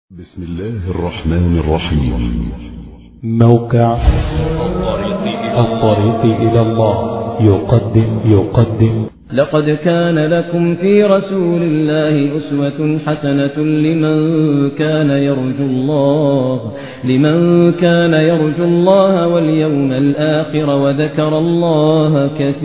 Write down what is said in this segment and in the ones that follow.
بسم الله الرحمن الرحيم موقع الطريق إلى الله يقدم يقدم لقد كان لكم في رسول الله أسوة حسنة لمن كان يرجو الله لمن كان يرجو الله واليوم الآخر وذكر الله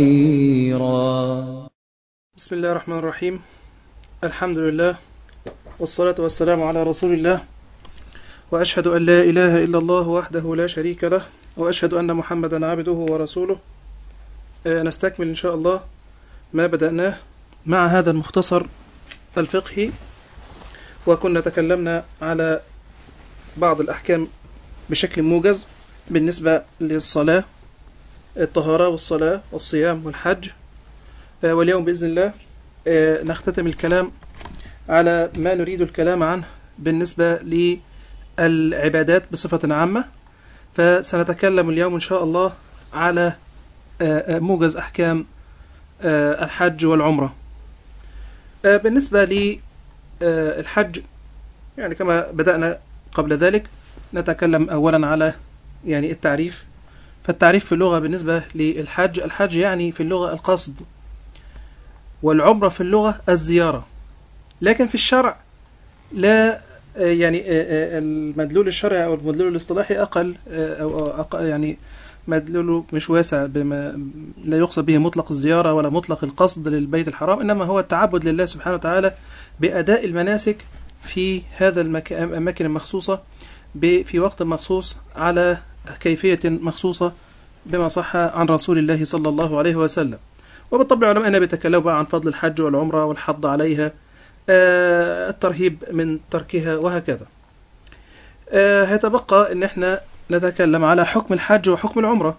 كثيرا بسم الله الرحمن الرحيم الحمد لله والصلاة والسلام على رسول الله وأشهد أن لا إله إلا الله وحده لا شريك له وأشهد أن محمدا عبده ورسوله آه، نستكمل إن شاء الله ما بدأناه مع هذا المختصر الفقهي وكنا تكلمنا على بعض الأحكام بشكل موجز بالنسبة للصلاة الطهارة والصلاة والصيام والحج آه، واليوم بإذن الله آه، نختتم الكلام على ما نريد الكلام عنه بالنسبة للعبادات بصفة عامة فسنتكلم اليوم إن شاء الله على آه، آه، موجز أحكام آه، الحج والعمرة آه، بالنسبة للحج يعني كما بدأنا قبل ذلك نتكلم أولا على يعني التعريف فالتعريف في اللغة بالنسبة للحج الحج يعني في اللغة القصد والعمرة في اللغة الزيارة لكن في الشرع لا آه، يعني آه، آه، المدلول الشرعي او المدلول الاصطلاحي اقل آه، او أو أق- يعني مدلوله مش واسع بما لا يقصد به مطلق الزياره ولا مطلق القصد للبيت الحرام انما هو التعبد لله سبحانه وتعالى باداء المناسك في هذا المكان الاماكن المخصوصه ب- في وقت مخصوص على كيفيه مخصوصه بما صح عن رسول الله صلى الله عليه وسلم وبالطبع علماءنا بيتكلموا بقى عن فضل الحج والعمره والحض عليها آه، الترهيب من تركها وهكذا آه، هيتبقى ان احنا نتكلم على حكم الحج وحكم العمرة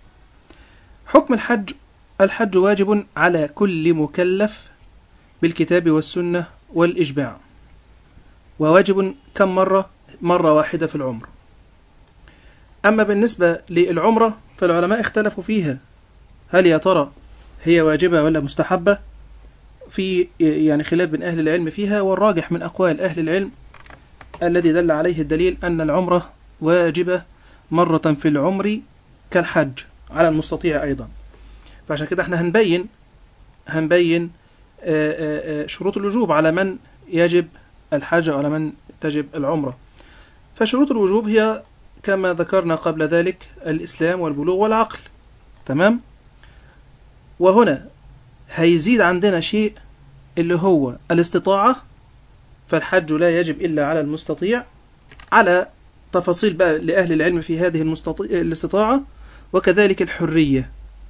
حكم الحج الحج واجب على كل مكلف بالكتاب والسنة والإجماع وواجب كم مرة مرة واحدة في العمر أما بالنسبة للعمرة فالعلماء اختلفوا فيها هل يا ترى هي واجبة ولا مستحبة في يعني خلاف بين أهل العلم فيها والراجح من أقوال أهل العلم الذي دل عليه الدليل أن العمرة واجبة مرة في العمر كالحج على المستطيع أيضا فعشان كده احنا هنبين هنبين آه، آه، آه، شروط الوجوب على من يجب الحج وعلى من تجب العمرة فشروط الوجوب هي كما ذكرنا قبل ذلك الإسلام والبلوغ والعقل تمام وهنا هيزيد عندنا شيء اللي هو الاستطاعة فالحج لا يجب إلا على المستطيع على تفاصيل بقى لأهل العلم في هذه المستطيع الاستطاعة وكذلك الحرية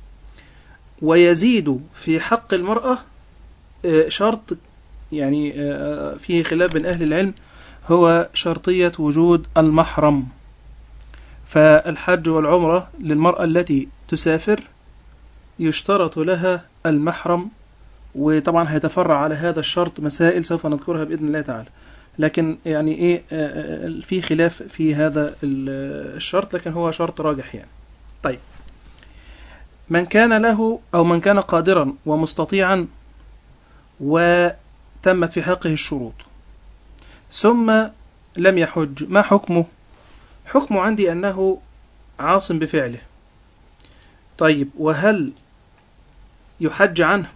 ويزيد في حق المرأة آه، شرط يعني آه، فيه خلاف بين أهل العلم هو شرطية وجود المحرم فالحج والعمرة للمرأة التي تسافر يشترط لها المحرم وطبعا هيتفرع على هذا الشرط مسائل سوف نذكرها بإذن الله تعالى لكن يعني ايه آه، آه، في خلاف في هذا ال- الشرط لكن هو شرط راجح يعني طيب من كان له او من كان قادرا ومستطيعا وتمت في حقه الشروط ثم لم يحج ما حكمه حكمه عندي انه عاصم بفعله طيب وهل يحج عنه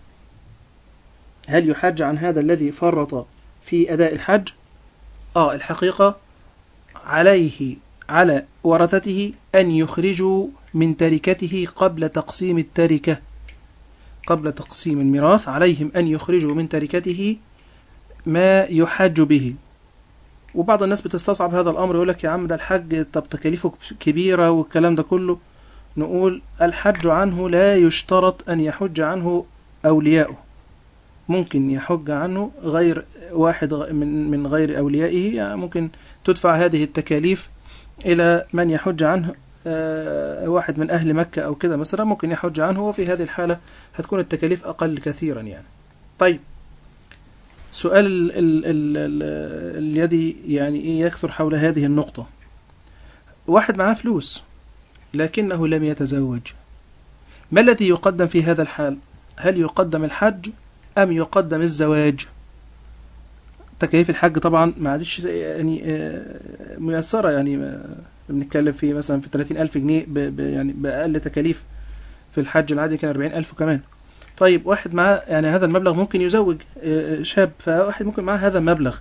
هل يحج عن هذا الذي فرط في أداء الحج آه الحقيقة عليه على ورثته أن يخرجوا من تركته قبل تقسيم التركة قبل تقسيم الميراث عليهم أن يخرجوا من تركته ما يحج به وبعض الناس بتستصعب هذا الأمر يقول لك يا عم ده الحج طب تكاليفه كبيرة والكلام ده كله نقول الحج عنه لا يشترط أن يحج عنه أولياؤه ممكن يحج عنه غير واحد غ- من من غير أوليائه يعني ممكن تدفع هذه التكاليف إلى من يحج عنه آه، واحد من أهل مكة أو كده مثلا ممكن يحج عنه وفي هذه الحالة هتكون التكاليف أقل كثيرا يعني طيب سؤال ال ال ال ال الذي يعني إيه يكثر حول هذه النقطة واحد معاه فلوس لكنه لم يتزوج ما الذي يقدم في هذا الحال هل يقدم الحج أم يقدم الزواج تكاليف الحج طبعا ما عادش زي- يعني آه، ميسرة يعني ما- بنتكلم في مثلا في 30000 جنيه ب ب يعني بأقل تكاليف في الحج العادي كان 40000 كمان طيب واحد معاه يعني هذا المبلغ ممكن يزوج آه، آه، شاب فواحد ممكن معاه هذا المبلغ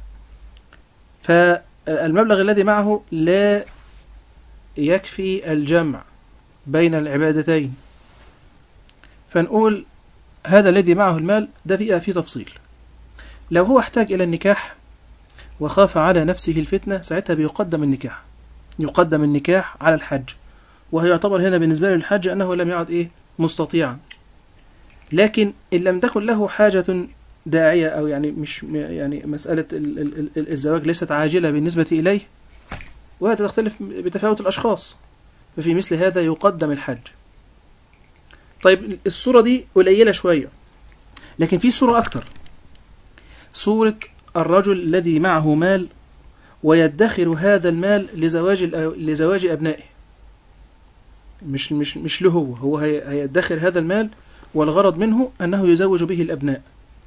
فالمبلغ الذي معه لا يكفي الجمع بين العبادتين فنقول هذا الذي معه المال ده فيها في تفصيل لو هو احتاج إلى النكاح وخاف على نفسه الفتنة ساعتها بيقدم النكاح يقدم النكاح على الحج وهو يعتبر هنا بالنسبة له الحج أنه لم يعد إيه مستطيعا لكن إن لم تكن له حاجة داعية أو يعني مش يعني مسألة ال- ال- ال- الزواج ليست عاجلة بالنسبة إليه وهذا تختلف بتفاوت الأشخاص ففي مثل هذا يقدم الحج طيب الصورة دي قليلة شوية لكن في صورة أكتر صورة الرجل الذي معه مال ويدخر هذا المال لزواج الأ- لزواج أبنائه مش مش مش له هو هو هي- هيدخر هذا المال والغرض منه أنه يزوج به الأبناء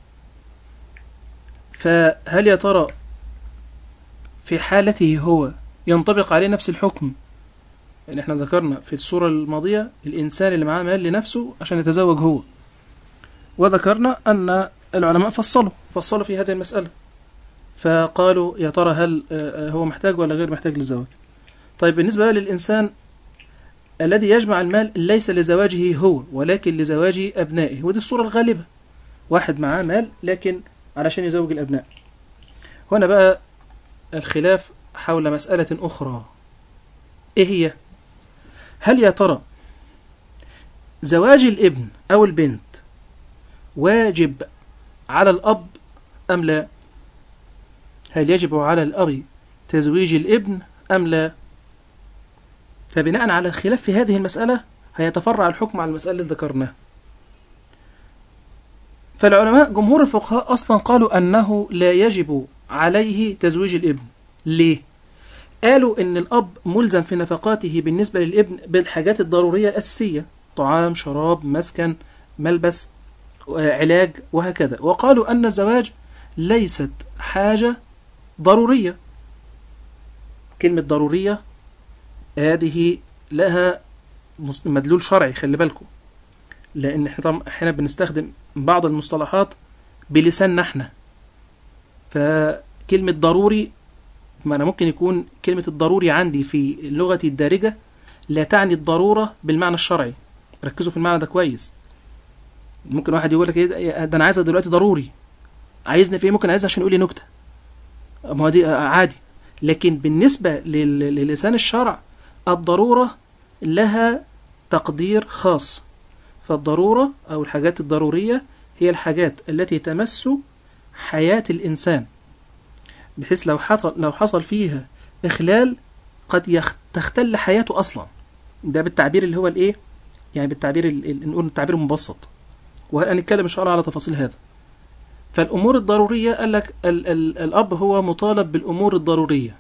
فهل يا ترى في حالته هو ينطبق عليه نفس الحكم يعني احنا ذكرنا في الصورة الماضية الإنسان اللي معاه مال لنفسه عشان يتزوج هو وذكرنا أن العلماء فصلوا فصلوا في هذه المسألة فقالوا يا ترى هل آه، آه، هو محتاج ولا غير محتاج للزواج طيب بالنسبة بقى للإنسان الذي يجمع المال ليس لزواجه هو ولكن لزواج أبنائه ودي الصورة الغالبة واحد معاه مال لكن علشان يزوج الأبناء هنا بقى الخلاف حول مسألة أخرى إيه هي؟ هل يا ترى زواج الابن أو البنت واجب على الأب أم لا؟ هل يجب على الأب تزويج الابن أم لا؟ فبناء على الخلاف في هذه المسألة هيتفرع الحكم على المسألة اللي ذكرناها فالعلماء جمهور الفقهاء أصلا قالوا أنه لا يجب عليه تزويج الابن ليه؟ قالوا إن الأب ملزم في نفقاته بالنسبة للابن بالحاجات الضرورية الأساسية طعام شراب مسكن ملبس آه، علاج وهكذا وقالوا أن الزواج ليست حاجة ضرورية كلمة ضرورية هذه لها مس- مدلول شرعي خلي بالكم لأن احنا طبعا احيانا بنستخدم بعض المصطلحات بلساننا احنا فكلمة ضروري ما أنا ممكن يكون كلمة الضروري عندي في لغتي الدارجة لا تعني الضرورة بالمعنى الشرعي ركزوا في المعنى ده كويس ممكن واحد يقول لك ايه ده انا عايزها دلوقتي ضروري عايزني في ايه ممكن عايزها عشان يقول لي نكته ما هو دي عادي لكن بالنسبه لل- للسان الشرع الضروره لها تقدير خاص فالضروره او الحاجات الضروريه هي الحاجات التي تمس حياه الانسان بحيث لو حصل لو حصل فيها اخلال قد يخ- تختل حياته اصلا ده بالتعبير اللي هو الايه يعني بالتعبير ال- ال- نقول التعبير المبسط وهنتكلم ان شاء الله على تفاصيل هذا فالامور الضروريه قال لك ال ال الاب هو مطالب بالامور الضروريه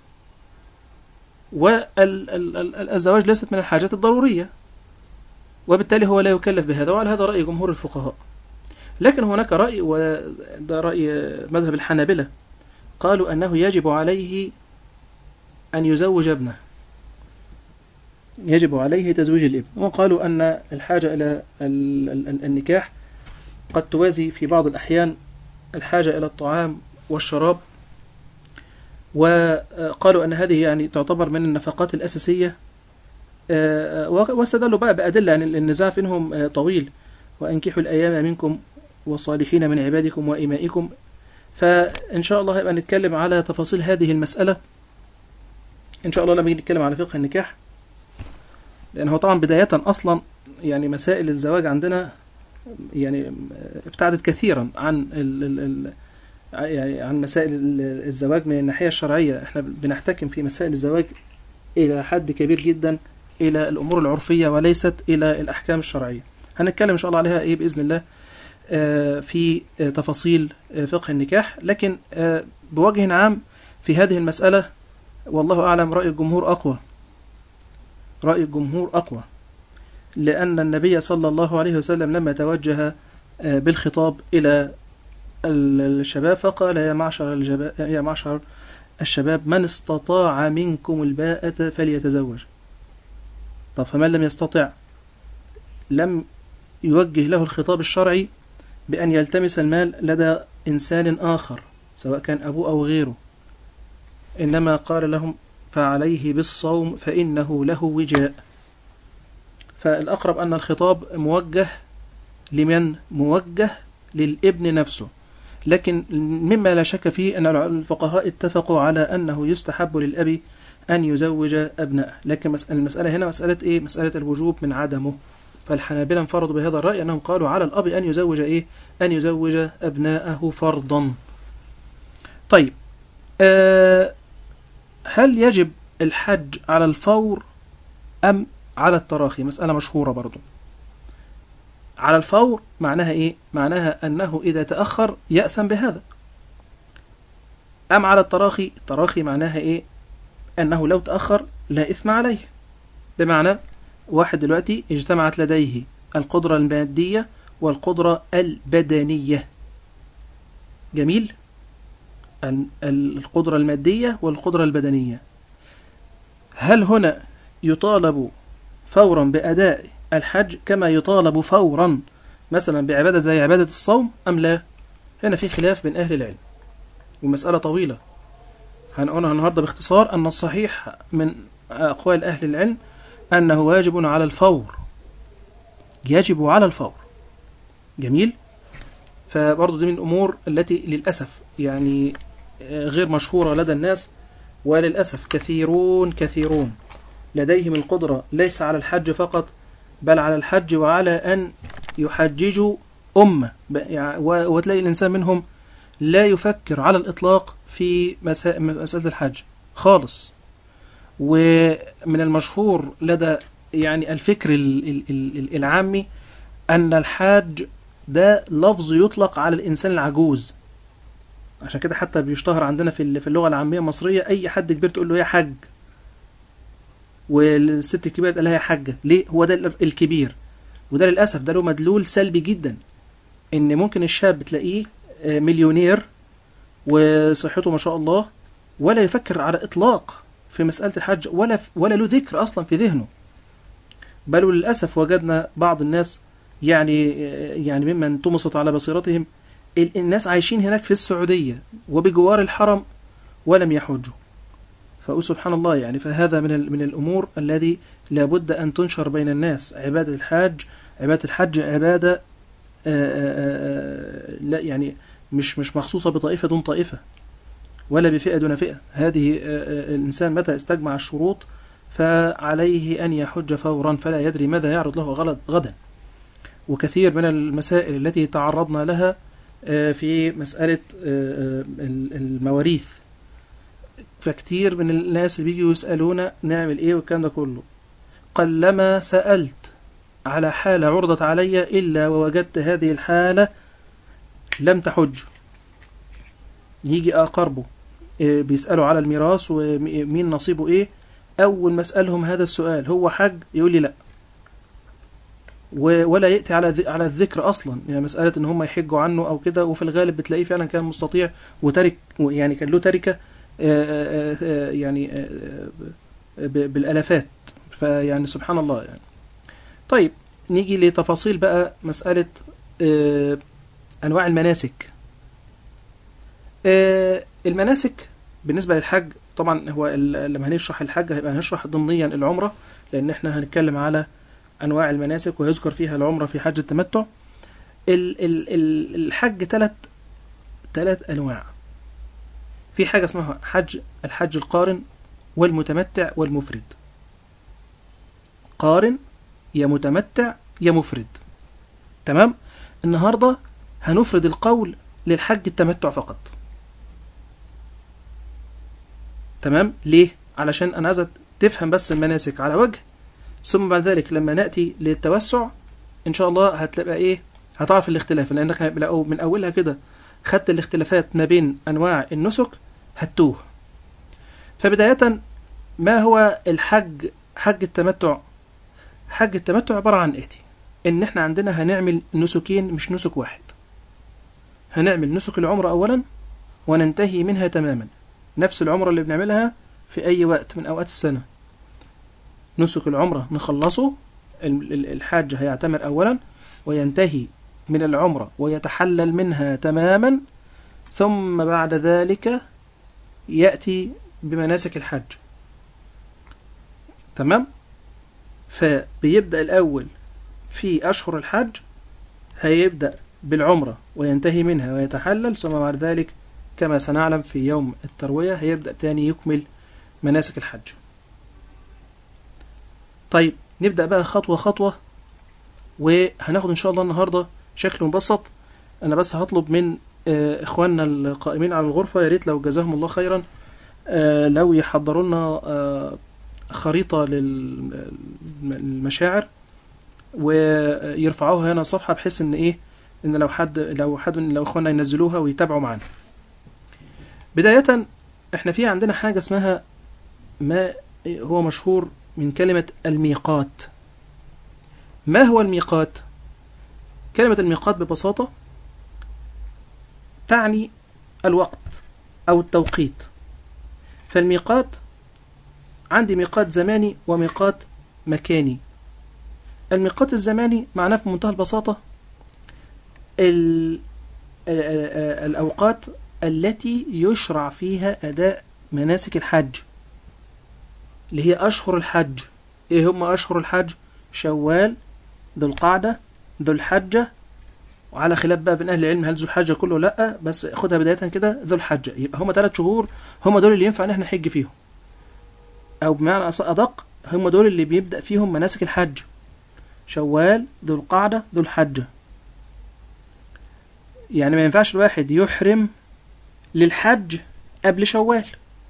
والزواج ليست من الحاجات الضروريه وبالتالي هو لا يكلف بهذا وعلى هذا راي جمهور الفقهاء لكن هناك راي وده راي مذهب الحنابله قالوا انه يجب عليه ان يزوج ابنه يجب عليه تزويج الابن وقالوا أن الحاجة إلى ال- ال- النكاح قد توازي في بعض الأحيان الحاجة إلى الطعام والشراب وقالوا أن هذه يعني تعتبر من النفقات الأساسية آه، واستدلوا بقى بأدلة يعني النزاع فيهم آه، طويل وأنكحوا الأيام منكم والصالحين من عبادكم وإمائكم فإن شاء الله هيبقى نتكلم على تفاصيل هذه المسألة إن شاء الله لما نيجي نتكلم على فقه النكاح لأن هو طبعا بداية أصلا يعني مسائل الزواج عندنا يعني ابتعدت كثيرا عن ال ال ال يعني عن مسائل ال- الزواج من الناحية الشرعية احنا بنحتكم في مسائل الزواج إلى حد كبير جدا إلى الأمور العرفية وليست إلى الأحكام الشرعية هنتكلم إن شاء الله عليها إيه بإذن الله آه، في آه، تفاصيل آه، فقه النكاح لكن آه، بوجه عام في هذه المسألة والله أعلم رأي الجمهور أقوى رأي الجمهور أقوى لأن النبي صلى الله عليه وسلم لما توجه آه، بالخطاب إلى ال- الشباب فقال يا معشر الجبا... يا معشر الشباب من استطاع منكم الباءة فليتزوج طب فمن لم يستطع لم يوجه له الخطاب الشرعي بأن يلتمس المال لدى إنسان آخر سواء كان أبوه أو غيره إنما قال لهم فعليه بالصوم فإنه له وجاء فالأقرب أن الخطاب موجه لمن موجه للابن نفسه لكن مما لا شك فيه أن الفقهاء اتفقوا على أنه يستحب للأب أن يزوج أبنائه لكن مس- المسألة هنا مسألة إيه؟ مسألة الوجوب من عدمه فالحنابلة انفرضوا بهذا الرأي أنهم قالوا على الأب أن يزوج إيه؟ أن يزوج أبناءه فرضا طيب آه هل يجب الحج على الفور أم على التراخي مسألة مشهورة برضو على الفور معناها إيه معناها أنه إذا تأخر يأثم بهذا أم على التراخي التراخي معناها إيه أنه لو تأخر لا إثم عليه بمعنى واحد دلوقتي اجتمعت لديه القدرة المادية والقدرة البدنية جميل ال- ال- القدرة المادية والقدرة البدنية هل هنا يطالب فورا بأداء الحج كما يطالب فورا مثلا بعبادة زي عبادة الصوم أم لا هنا في خلاف بين أهل العلم ومسألة طويلة هنقولها النهاردة باختصار أن الصحيح من أقوال أهل العلم أنه واجب على الفور يجب على الفور جميل فبرضه دي من الأمور التي للأسف يعني آه، غير مشهورة لدى الناس وللأسف كثيرون كثيرون لديهم القدرة ليس على الحج فقط بل على الحج وعلى أن يحججوا أمة ب- يعني و- وتلاقي الإنسان منهم لا يفكر على الإطلاق في مسا- مسألة الحج خالص ومن المشهور لدى يعني الفكر ال- ال- ال- العامي أن الحاج ده لفظ يطلق على الإنسان العجوز عشان كده حتى بيشتهر عندنا في ال- في اللغة العامية المصرية أي حد كبير تقول له يا حاج والست الكبيرة تقول لها يا حاجة ليه هو ده ال- الكبير وده للأسف ده له مدلول سلبي جدا إن ممكن الشاب تلاقيه آه، مليونير وصحته ما شاء الله ولا يفكر على إطلاق في مسألة الحج ولا ولا له ذكر أصلا في ذهنه بل للأسف وجدنا بعض الناس يعني يعني ممن طمست على بصيرتهم ال- الناس عايشين هناك في السعودية وبجوار الحرم ولم يحجوا فأقول سبحان الله يعني فهذا من ال- من الأمور الذي لابد أن تنشر بين الناس عبادة الحاج عبادة الحج عبادة آه، آه، آه، لا يعني مش مش مخصوصة بطائفة دون طائفة ولا بفئة دون فئة هذه آه، آه، الإنسان متى استجمع الشروط فعليه أن يحج فورا فلا يدري ماذا يعرض له غلط غدا وكثير من المسائل التي تعرضنا لها آه، في مسألة آه، آه، المواريث فكتير من الناس اللي بيجوا يسألونا نعمل ايه والكلام ده كله قلما سألت على حالة عرضت علي إلا ووجدت هذه الحالة لم تحج يجي أقربه إيه، بيسألوا على الميراث ومين نصيبه ايه أول ما أسألهم هذا السؤال هو حج يقول لي لا و- ولا يأتي على ذ- على الذكر أصلا يعني مسألة إن هم يحجوا عنه أو كده وفي الغالب بتلاقيه فعلا كان مستطيع وترك يعني كان له تركة آه، آه، آه، يعني آه، آه، ب- بالالافات فيعني سبحان الله يعني طيب نيجي لتفاصيل بقى مسألة آه، أنواع المناسك آه، المناسك بالنسبة للحج طبعا هو ال- لما هنشرح الحج هيبقى هنشرح ضمنيا العمرة لأن احنا هنتكلم على أنواع المناسك ويذكر فيها العمرة في حج التمتع ال- ال- ال- الحج ثلاث ثلاث أنواع في حاجة اسمها حج الحج القارن والمتمتع والمفرد قارن يا متمتع يا مفرد تمام النهاردة هنفرد القول للحج التمتع فقط تمام ليه علشان انا عايزك تفهم بس المناسك على وجه ثم بعد ذلك لما ناتي للتوسع ان شاء الله هتلاقي ايه هتعرف الاختلاف لانك لو من اولها كده خدت الاختلافات ما بين انواع النسك هتوه فبداية ما هو الحج حج التمتع حج التمتع عبارة عن اتي ان احنا عندنا هنعمل نسكين مش نسك واحد هنعمل نسك العمرة أولا وننتهي منها تماما نفس العمرة اللي بنعملها في أي وقت من أوقات السنة نسك العمرة نخلصه ال- ال- الحاج هيعتمر أولا وينتهي من العمرة ويتحلل منها تماما ثم بعد ذلك يأتي بمناسك الحج تمام فبيبدأ الأول في أشهر الحج هيبدأ بالعمرة وينتهي منها ويتحلل ثم بعد ذلك كما سنعلم في يوم التروية هيبدأ تاني يكمل مناسك الحج طيب نبدأ بقى خطوة خطوة وهناخد إن شاء الله النهاردة شكل مبسط أنا بس هطلب من آه، إخواننا القائمين على الغرفة يا ريت لو جزاهم الله خيرا آه، لو يحضروا لنا آه، خريطة للمشاعر ويرفعوها هنا صفحة بحيث إن إيه إن لو حد لو حد لو إخواننا ينزلوها ويتابعوا معانا بداية إحنا في عندنا حاجة اسمها ما هو مشهور من كلمة الميقات ما هو الميقات؟ كلمة الميقات ببساطة تعني الوقت أو التوقيت فالميقات عندي ميقات زماني وميقات مكاني الميقات الزماني معناه في منتهى البساطة ال- ال- ال- الأوقات التي يشرع فيها أداء مناسك الحج اللي هي أشهر الحج إيه هم أشهر الحج شوال ذو القعدة ذو الحجة وعلى خلاف بقى بين أهل العلم هل ذو الحجة كله لأ بس خدها بداية كده ذو الحجة يبقى هم ثلاث شهور هم دول اللي ينفع إن احنا نحج فيهم أو بمعنى أص- أدق هم دول اللي بيبدأ فيهم مناسك الحج شوال ذو القعدة ذو الحجة يعني ما ينفعش الواحد يحرم للحج قبل شوال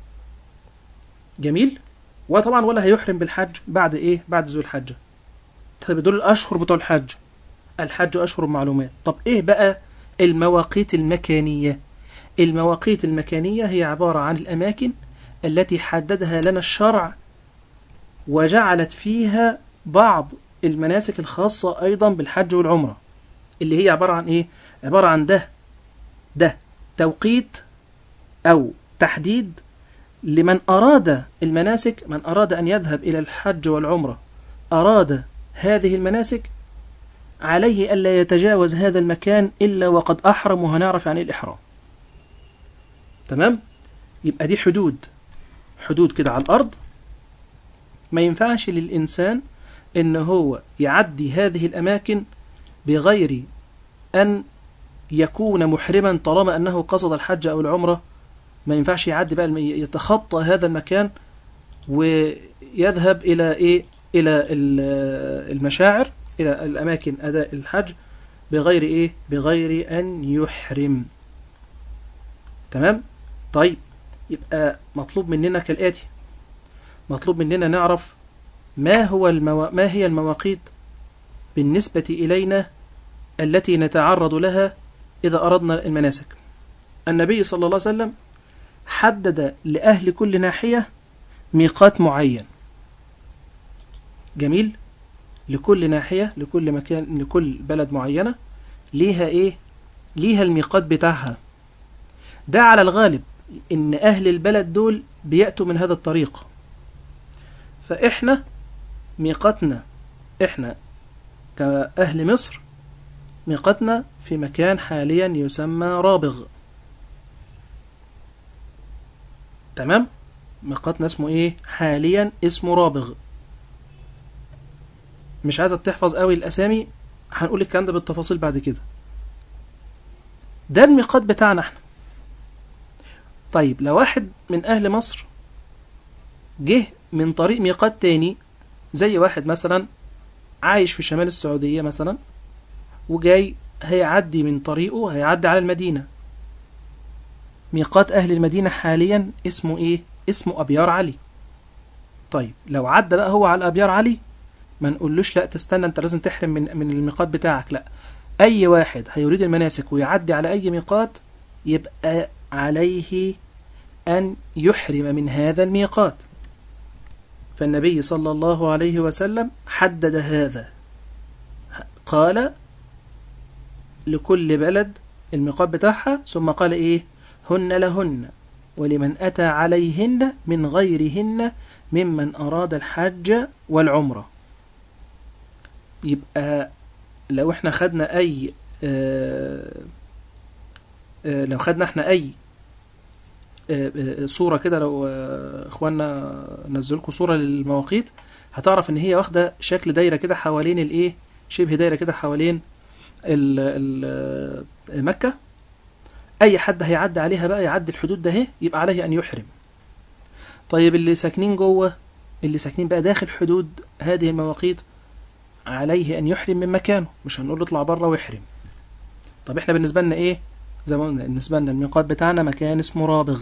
جميل وطبعا ولا هيحرم بالحج بعد ايه بعد ذو الحجة طيب دول الاشهر بتوع الحج الحج اشهر معلومات طب ايه بقى المواقيت المكانية المواقيت المكانية هي عبارة عن الاماكن التي حددها لنا الشرع وجعلت فيها بعض المناسك الخاصة ايضا بالحج والعمرة اللي هي عبارة عن ايه عبارة عن ده ده توقيت او تحديد لمن أراد المناسك من أراد أن يذهب إلى الحج والعمرة أراد هذه المناسك عليه ألا يتجاوز هذا المكان إلا وقد أحرم وهنعرف يعني إيه الإحرام تمام يبقى دي حدود حدود كده على الأرض ما ينفعش للإنسان إن هو يعدي هذه الأماكن بغير أن يكون محرما طالما أنه قصد الحج أو العمرة ما ينفعش يعدي بقى الم- يتخطى هذا المكان ويذهب إلى إيه إلى ال- المشاعر إلى الأماكن أداء الحج بغير إيه بغير أن يحرم تمام طيب يبقى مطلوب مننا كالآتي مطلوب مننا نعرف ما هو الموا... ما هي المواقيت بالنسبة إلينا التي نتعرض لها إذا أردنا المناسك النبي صلى الله عليه وسلم حدد لأهل كل ناحية ميقات معين جميل لكل ناحية لكل مكان لكل بلد معينة ليها إيه ليها الميقات بتاعها ده على الغالب إن أهل البلد دول بيأتوا من هذا الطريق فإحنا ميقاتنا إحنا كأهل مصر ميقاتنا في مكان حاليا يسمى رابغ تمام ميقاتنا اسمه ايه حاليا اسمه رابغ مش عايزك تحفظ قوي الاسامي هنقول الكلام ده بالتفاصيل بعد كده ده الميقات بتاعنا احنا طيب لو واحد من اهل مصر جه من طريق ميقات تاني زي واحد مثلا عايش في شمال السعودية مثلا وجاي هيعدي من طريقه هيعدي على المدينة ميقات أهل المدينة حاليا اسمه إيه؟ اسمه أبيار علي طيب لو عدى بقى هو على أبيار علي ما نقولوش لا تستنى أنت لازم تحرم من, من الميقات بتاعك لا أي واحد هيريد المناسك ويعدي على أي ميقات يبقى عليه أن يحرم من هذا الميقات فالنبي صلى الله عليه وسلم حدد هذا قال لكل بلد الميقات بتاعها ثم قال إيه هن لهن ولمن أتى عليهن من غيرهن ممن أراد الحج والعمرة يبقى لو احنا خدنا أي آه آه لو خدنا احنا أي آه آه صورة كده لو آه اخواننا نزلكوا صورة للمواقيت هتعرف ان هي واخدة شكل دايرة كده حوالين الايه شبه دايرة كده حوالين ال ال مكة اي حد هيعدي عليها بقى يعدي الحدود ده اهي يبقى عليه ان يحرم طيب اللي ساكنين جوه اللي ساكنين بقى داخل حدود هذه المواقيت عليه ان يحرم من مكانه مش هنقول اطلع بره واحرم طب احنا بالنسبه لنا ايه زي ما قلنا بالنسبه لنا الميقات بتاعنا مكان اسمه رابغ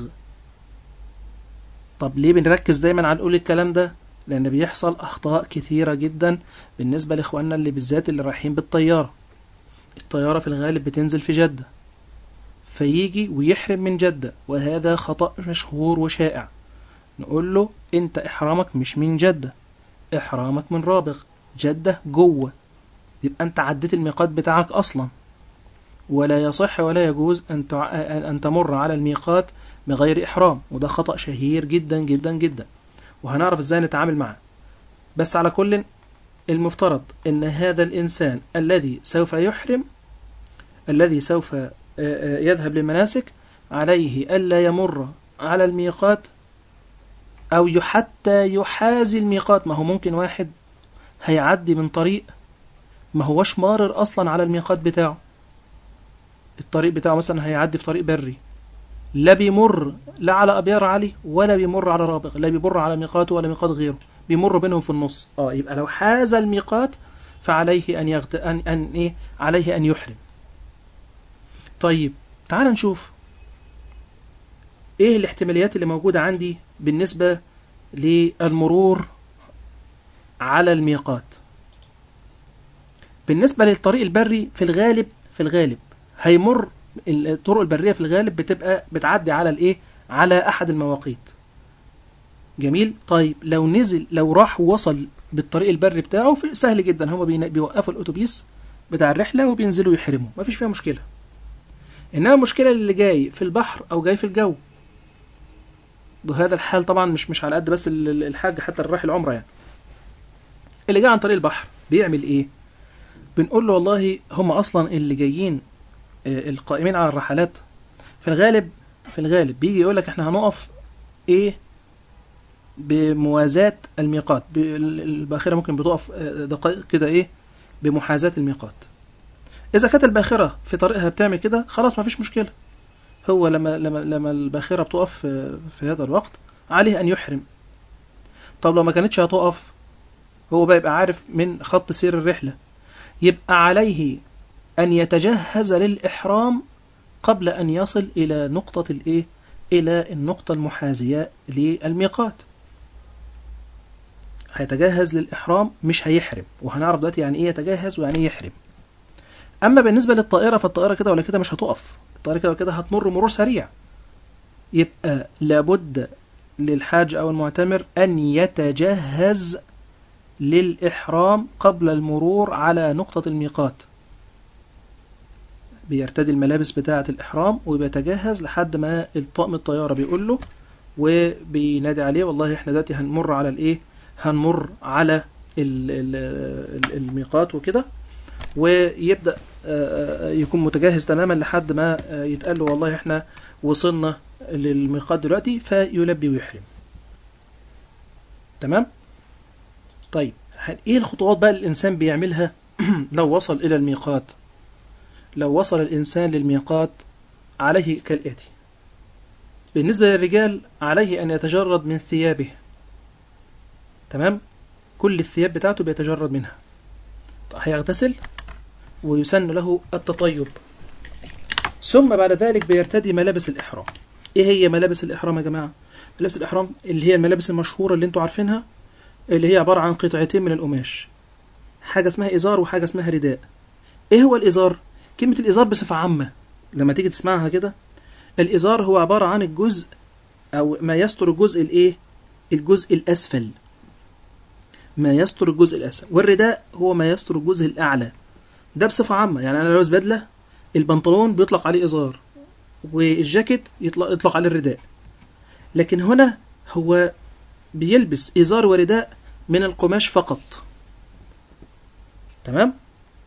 طب ليه بنركز دايما على نقول الكلام ده لان بيحصل اخطاء كثيره جدا بالنسبه لاخواننا اللي بالذات اللي رايحين بالطياره الطياره في الغالب بتنزل في جده فيجي ويحرم من جده وهذا خطا مشهور وشائع نقول له انت احرامك مش من جده احرامك من رابغ جده جوه يبقى انت عديت الميقات بتاعك اصلا ولا يصح ولا يجوز ان تع... ان تمر على الميقات بغير احرام وده خطا شهير جدا جدا جدا وهنعرف ازاي نتعامل معاه بس على كل المفترض ان هذا الانسان الذي سوف يحرم الذي سوف يذهب للمناسك عليه الا يمر على الميقات او حتى يحازي الميقات ما هو ممكن واحد هيعدي من طريق ما هوش مارر اصلا على الميقات بتاعه الطريق بتاعه مثلا هيعدي في طريق بري لا بيمر لا على ابيار علي ولا بيمر على رابغ لا بيمر على ميقاته ولا ميقات غيره بيمر بينهم في النص اه يبقى لو حاز الميقات فعليه ان يغت... ان ان ايه عليه ان يحرم طيب تعال نشوف ايه الاحتماليات اللي موجوده عندي بالنسبه للمرور على الميقات بالنسبه للطريق البري في الغالب في الغالب هيمر الطرق البريه في الغالب بتبقى بتعدي على الايه على احد المواقيت جميل طيب لو نزل لو راح ووصل بالطريق البري بتاعه سهل جدا هما بيوقفوا الاتوبيس بتاع الرحله وبينزلوا يحرموا مفيش فيها مشكله انما المشكله اللي جاي في البحر او جاي في الجو هذا الحال طبعا مش مش على قد بس الحاج حتى الرايح العمره يعني اللي جاي عن طريق البحر بيعمل ايه بنقول له والله هم اصلا اللي جايين القائمين على الرحلات في الغالب في الغالب بيجي يقول لك احنا هنقف ايه بموازاة الميقات الباخرة ممكن بتقف دقائق كده ايه بمحاذاة الميقات اذا كانت الباخرة في طريقها بتعمل كده خلاص ما فيش مشكلة هو لما لما لما الباخرة بتقف في هذا الوقت عليه ان يحرم طب لو ما كانتش هتقف هو بقى يبقى عارف من خط سير الرحلة يبقى عليه أن يتجهز للإحرام قبل أن يصل إلى نقطة الإيه؟ إلى النقطة المحاذية للميقات. هيتجهز للإحرام مش هيحرم، وهنعرف دلوقتي يعني إيه يتجهز ويعني إيه يحرم. أما بالنسبة للطائرة فالطائرة كده ولا كده مش هتقف، الطائرة كده ولا كده هتمر مرور سريع. يبقى لابد للحاج أو المعتمر أن يتجهز للإحرام قبل المرور على نقطة الميقات. بيرتدي الملابس بتاعة الإحرام وبيتجهز لحد ما الطاقم الطيارة بيقول له وبينادي عليه والله احنا دلوقتي هنمر على الايه هنمر على الميقات وكده ويبدأ يكون متجهز تماما لحد ما يتقال له والله احنا وصلنا للميقات دلوقتي فيلبي ويحرم تمام طيب ايه الخطوات بقى اللي الانسان بيعملها لو وصل الى الميقات لو وصل الإنسان للميقات عليه كالآتي بالنسبة للرجال عليه أن يتجرد من ثيابه تمام كل الثياب بتاعته بيتجرد منها هيغتسل ويسن له التطيب ثم بعد ذلك بيرتدي ملابس الإحرام إيه هي ملابس الإحرام يا جماعة ملابس الإحرام اللي هي الملابس المشهورة اللي انتوا عارفينها اللي هي عبارة عن قطعتين من القماش حاجة اسمها إزار وحاجة اسمها رداء إيه هو الإزار كلمة الإزار بصفة عامة لما تيجي تسمعها كده الإزار هو عبارة عن الجزء أو ما يستر الجزء الإيه؟ الجزء الأسفل ما يستر الجزء الأسفل والرداء هو ما يستر الجزء الأعلى ده بصفة عامة يعني أنا لابس بدلة البنطلون بيطلق عليه ازار والجاكيت يطلق, يطلق عليه الرداء لكن هنا هو بيلبس ازار ورداء من القماش فقط تمام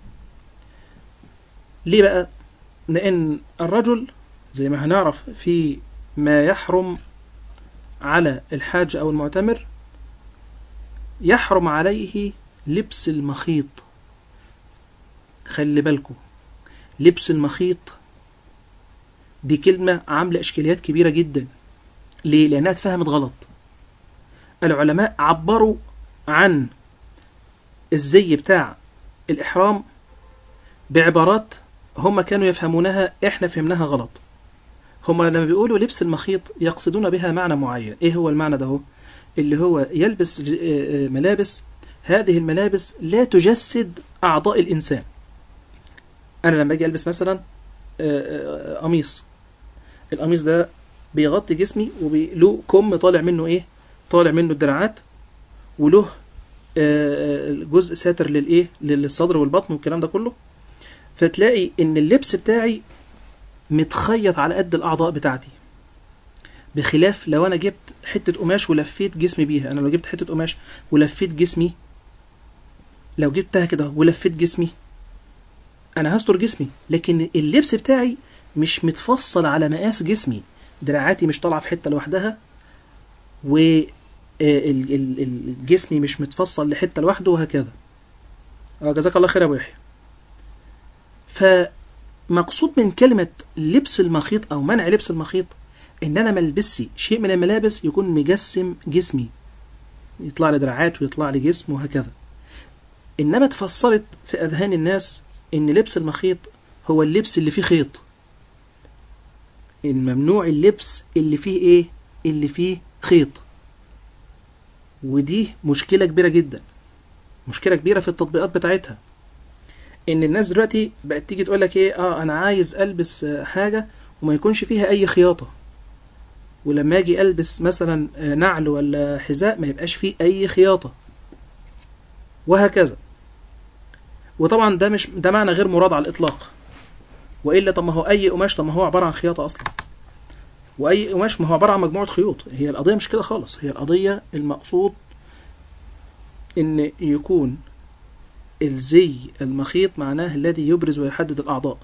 ليه بقى لان الرجل زي ما هنعرف في ما يحرم على الحاج او المعتمر يحرم عليه لبس المخيط خلي بالكم لبس المخيط دي كلمة عاملة إشكاليات كبيرة جدا ليه؟ لأنها اتفهمت غلط العلماء عبروا عن الزي بتاع الإحرام بعبارات هم كانوا يفهمونها إحنا فهمناها غلط هم لما بيقولوا لبس المخيط يقصدون بها معنى معين إيه هو المعنى ده هو؟ اللي هو يلبس ملابس هذه الملابس لا تجسد أعضاء الإنسان أنا لما أجي ألبس مثلا قميص القميص ده بيغطي جسمي وله كم طالع منه إيه طالع منه الدراعات وله جزء ساتر للإيه للصدر والبطن والكلام ده كله فتلاقي إن اللبس بتاعي متخيط على قد الأعضاء بتاعتي بخلاف لو انا جبت حته قماش ولفيت جسمي بيها انا لو جبت حته قماش ولفيت جسمي لو جبتها كده ولفيت جسمي انا هستر جسمي لكن اللبس بتاعي مش متفصل على مقاس جسمي دراعاتي مش طالعه في حته لوحدها و جسمي مش متفصل لحته لوحده وهكذا جزاك الله خير يا ابو يحيى فمقصود من كلمه لبس المخيط او منع لبس المخيط ان انا ملبسي شيء من الملابس يكون مجسم جسمي يطلع لي دراعات ويطلع لي جسم وهكذا انما اتفصلت في اذهان الناس ان لبس المخيط هو اللبس اللي فيه خيط الممنوع اللبس اللي فيه ايه اللي فيه خيط ودي مشكلة كبيرة جدا مشكلة كبيرة في التطبيقات بتاعتها ان الناس دلوقتي بقت تيجي تقول لك ايه اه انا عايز البس حاجة وما يكونش فيها اي خياطة ولما اجي البس مثلا نعل ولا حذاء ما يبقاش فيه اي خياطة وهكذا وطبعا ده مش ده معنى غير مراد على الاطلاق والا طب ما هو اي قماش طب ما هو عباره عن خياطه اصلا واي قماش ما هو عباره عن مجموعه خيوط هي القضيه مش كده خالص هي القضيه المقصود ان يكون الزي المخيط معناه الذي يبرز ويحدد الاعضاء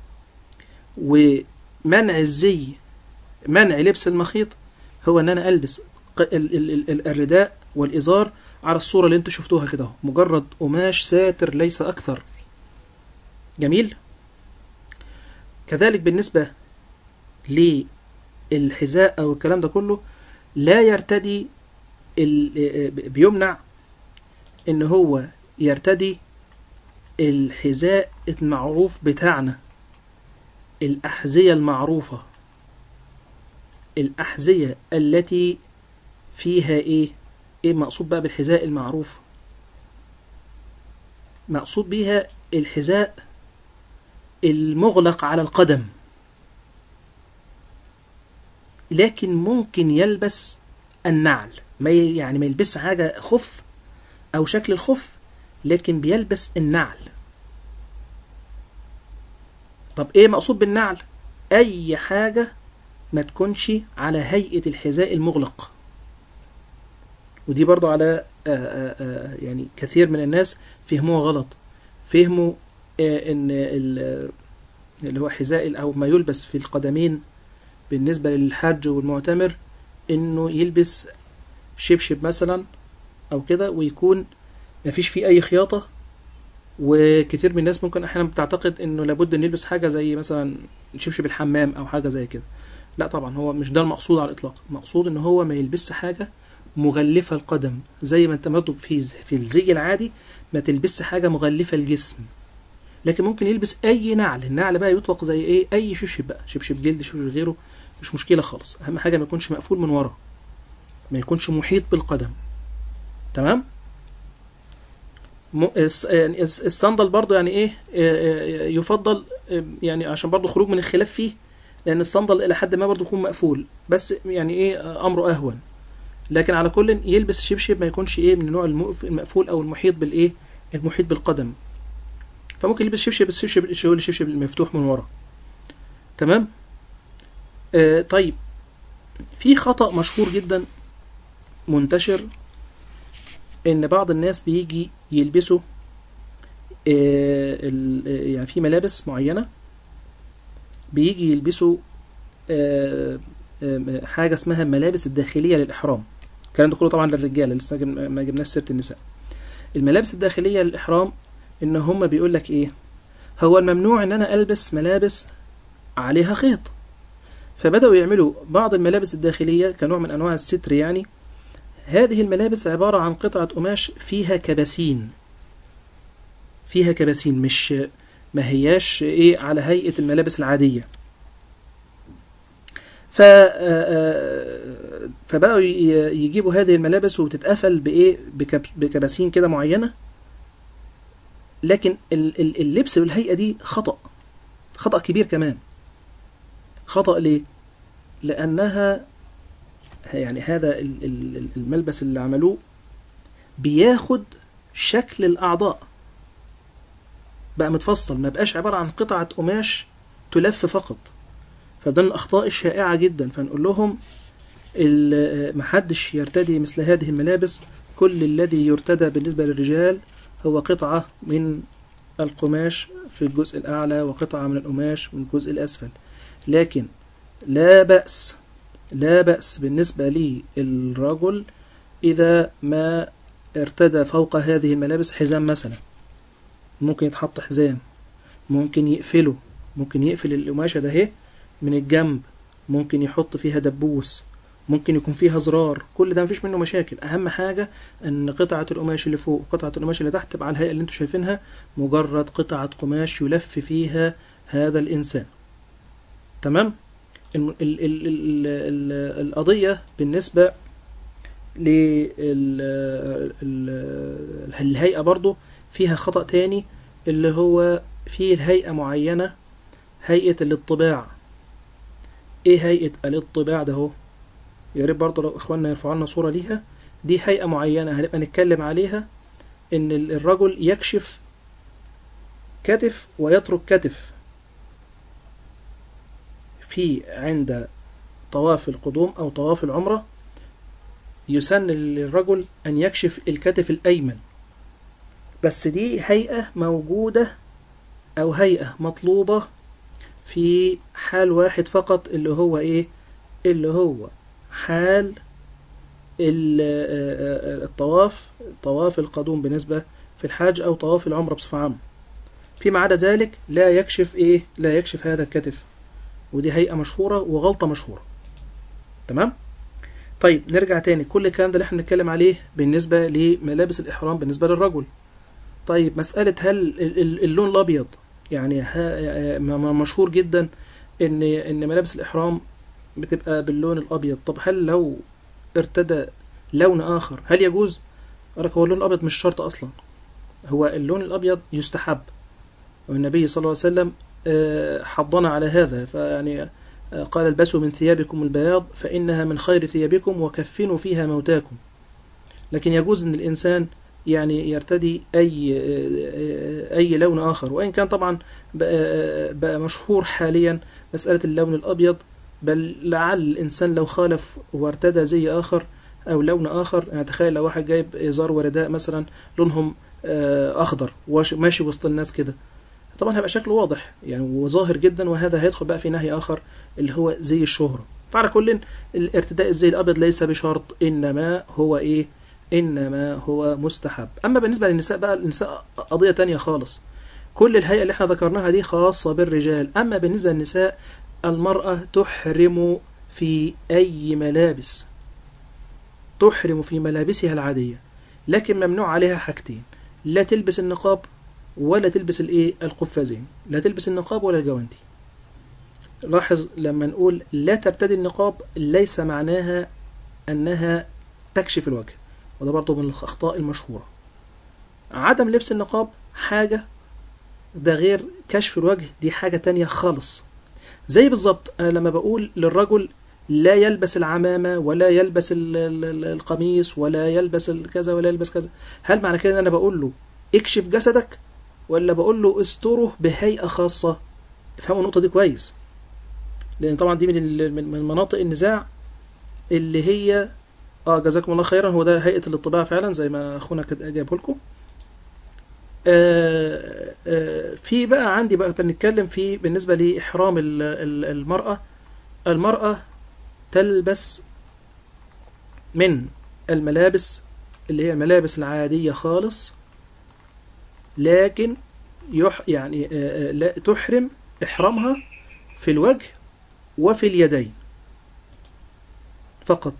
ومنع الزي منع لبس المخيط هو ان انا البس الرداء والازار على الصوره اللي انتوا شفتوها كده مجرد قماش ساتر ليس اكثر جميل كذلك بالنسبه للحذاء او الكلام ده كله لا يرتدي بيمنع ان هو يرتدي الحذاء المعروف بتاعنا الأحذية المعروفة الأحذية التي فيها إيه؟ إيه مقصود بقى بالحذاء المعروف؟ مقصود بيها الحذاء المغلق على القدم لكن ممكن يلبس النعل ما يعني ما يلبس حاجة خف أو شكل الخف لكن بيلبس النعل طب ايه مقصود بالنعل اي حاجة ما تكونش على هيئة الحذاء المغلق ودي برضو على آآ آآ يعني كثير من الناس فهموها غلط فهموا ان اللي هو حذاء او ما يلبس في القدمين بالنسبة للحاج والمعتمر انه يلبس شبشب مثلا او كده ويكون ما فيش فيه اي خياطة وكتير من الناس ممكن احيانا بتعتقد انه لابد ان يلبس حاجه زي مثلا شبشب الحمام او حاجه زي كده لا طبعا هو مش ده المقصود على الاطلاق المقصود ان هو ما يلبسش حاجه مغلفه القدم زي ما انت برضه في في الزي العادي ما تلبسش حاجه مغلفه الجسم لكن ممكن يلبس اي نعل النعل بقى يطلق زي ايه اي شبشب بقى شبشب جلد شبشب غيره مش مشكله خالص اهم حاجه ما يكونش مقفول من ورا ما يكونش محيط بالقدم تمام الصندل برضو يعني ايه يفضل يعني عشان برضو خروج من الخلاف فيه لان الصندل الى حد ما برضو يكون مقفول بس يعني ايه امره اهون لكن على كل يلبس شبشب ما يكونش ايه من النوع المقفول او المحيط بالايه المحيط بالقدم فممكن يلبس شبشب بس شبشب الشغل الشبشب المفتوح من ورا تمام آه طيب في خطأ مشهور جدا منتشر ان بعض الناس بيجي يلبسوا آه ال- آه، يعني في ملابس معينة بيجي يلبسوا آه، آه، حاجة اسمها الملابس الداخلية للإحرام الكلام ده كله طبعا للرجالة لسه جب- ما جبناش سيرة النساء الملابس الداخلية للإحرام إن هما بيقول لك إيه هو الممنوع إن أنا ألبس ملابس عليها خيط فبدأوا يعملوا بعض الملابس الداخلية كنوع من أنواع الستر يعني هذه الملابس عبارة عن قطعة قماش فيها كباسين فيها كباسين مش ما هياش ايه على هيئة الملابس العادية ف آه، فبقوا ي- يجيبوا هذه الملابس وتتقفل بايه بكب- بكباسين كده معينة لكن ال- ال- اللبس بالهيئة دي خطأ خطأ كبير كمان خطأ ليه لأنها يعني هذا ال- ال- الملبس اللي عملوه بياخد شكل الأعضاء بقى متفصل ما بقاش عبارة عن قطعة قماش تلف فقط فده من الأخطاء الشائعة جدا فنقول لهم ال- محدش يرتدي مثل هذه الملابس كل الذي يرتدى بالنسبة للرجال هو قطعة من القماش في الجزء الأعلى وقطعة من القماش من الجزء الأسفل لكن لا بأس لا بأس بالنسبة للرجل إذا ما ارتدى فوق هذه الملابس حزام مثلا ممكن يتحط حزام ممكن يقفله ممكن يقفل القماشة ده اهي من الجنب ممكن يحط فيها دبوس ممكن يكون فيها زرار كل ده مفيش منه مشاكل اهم حاجة ان قطعة القماش اللي فوق وقطعة القماش اللي تحت تبقى على الهيئة اللي انتوا شايفينها مجرد قطعة قماش يلف فيها هذا الانسان تمام الم- ال ال ال ال ال القضية بالنسبة للهيئة برضو فيها خطأ تاني اللي هو في هيئة معينة هيئة الاطباع ايه هيئة الاطباع ده هو يا ريت برضه لو اخواننا يرفعوا لنا صورة ليها دي هيئة معينة هنبقى نتكلم عليها ان ال- الرجل يكشف كتف ويترك كتف في عند طواف القدوم او طواف العمرة يسن للرجل ان يكشف الكتف الايمن بس دي هيئة موجودة او هيئة مطلوبة في حال واحد فقط اللي هو ايه اللي هو حال ال- آه، آه، الطواف طواف القدوم بالنسبة في الحاج أو طواف العمرة بصفة عامة فيما عدا ذلك لا يكشف إيه لا يكشف هذا الكتف ودي هيئة مشهورة وغلطة مشهورة تمام طيب نرجع تاني كل الكلام ده اللي احنا بنتكلم عليه بالنسبة لملابس الإحرام بالنسبة للرجل طيب مسألة هل ال- ال- اللون الأبيض يعني ها- م- م- مشهور جدا إن إن ملابس الإحرام بتبقى باللون الأبيض طب هل لو ارتدى لون آخر هل يجوز؟ قال لك هو اللون الأبيض مش شرط أصلا هو اللون الأبيض يستحب والنبي صلى الله عليه وسلم آه، حضنا على هذا فيعني آه، قال البسوا من ثيابكم البياض فإنها من خير ثيابكم وكفنوا فيها موتاكم لكن يجوز أن الإنسان يعني يرتدي أي آه، أي لون آخر وإن كان طبعا بقى, بقى مشهور حاليا مسألة اللون الأبيض بل لعل الإنسان لو خالف وارتدى زي آخر أو لون آخر يعني تخيل لو واحد جايب إزار ورداء مثلا لونهم آه، أخضر واش- ماشي وسط الناس كده طبعا هيبقى شكله واضح يعني وظاهر جدا وهذا هيدخل بقى في نهي آخر اللي هو زي الشهرة فعلى كل الارتداء الزي الأبيض ليس بشرط إنما هو إيه إنما هو مستحب أما بالنسبة للنساء بقى النساء قضية تانية خالص كل الهيئة اللي احنا ذكرناها دي خاصة بالرجال أما بالنسبة للنساء المرأة تحرم في أي ملابس تحرم في ملابسها العادية لكن ممنوع عليها حاجتين لا تلبس النقاب ولا تلبس الايه القفازين لا تلبس النقاب ولا الجوانتي لاحظ لما نقول لا ترتدي النقاب ليس معناها أنها تكشف الوجه وده برضه من الأخطاء المشهورة عدم لبس النقاب حاجة ده غير كشف الوجه دي حاجة تانية خالص زي بالظبط أنا لما بقول للرجل لا يلبس العمامة ولا يلبس ال- ال- ال- القميص ولا يلبس ال- كذا ولا يلبس كذا هل معنى كده ان انا بقول له اكشف جسدك ولا بقول له استره بهيئة خاصة افهموا النقطة دي كويس لأن طبعا دي من ال- من من مناطق النزاع اللي هي اه جزاكم الله خيرا هو ده هيئة الاطباع فعلا زي ما اخونا كده جابه لكم آه آه في بقى عندي بقى بنتكلم في بالنسبة لإحرام ال- ال- المرأة المرأة تلبس من الملابس اللي هي الملابس العادية خالص لكن يح يعني آه، آه، لا تحرم إحرامها في الوجه وفي اليدين فقط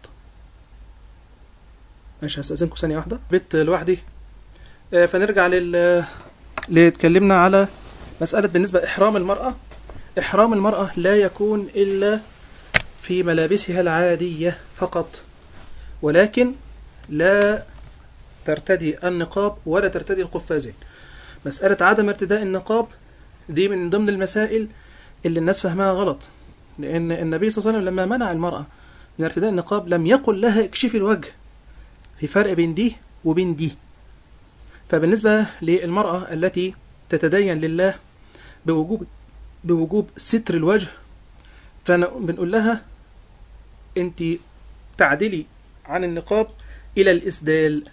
ماشي هستأذنكم ثانية واحدة بيت لوحدي آه، فنرجع لل اللي اتكلمنا على مسألة بالنسبة إحرام المرأة إحرام المرأة لا يكون إلا في ملابسها العادية فقط ولكن لا ترتدي النقاب ولا ترتدي القفازين مسألة عدم ارتداء النقاب دي من ضمن المسائل اللي الناس فهمها غلط لأن النبي صلى الله عليه وسلم لما منع المرأة من ارتداء النقاب لم يقل لها اكشفي الوجه في فرق بين دي وبين دي فبالنسبة للمرأة التي تتدين لله بوجوب بوجوب ستر الوجه فبنقول لها انت تعدلي عن النقاب إلى الإسدال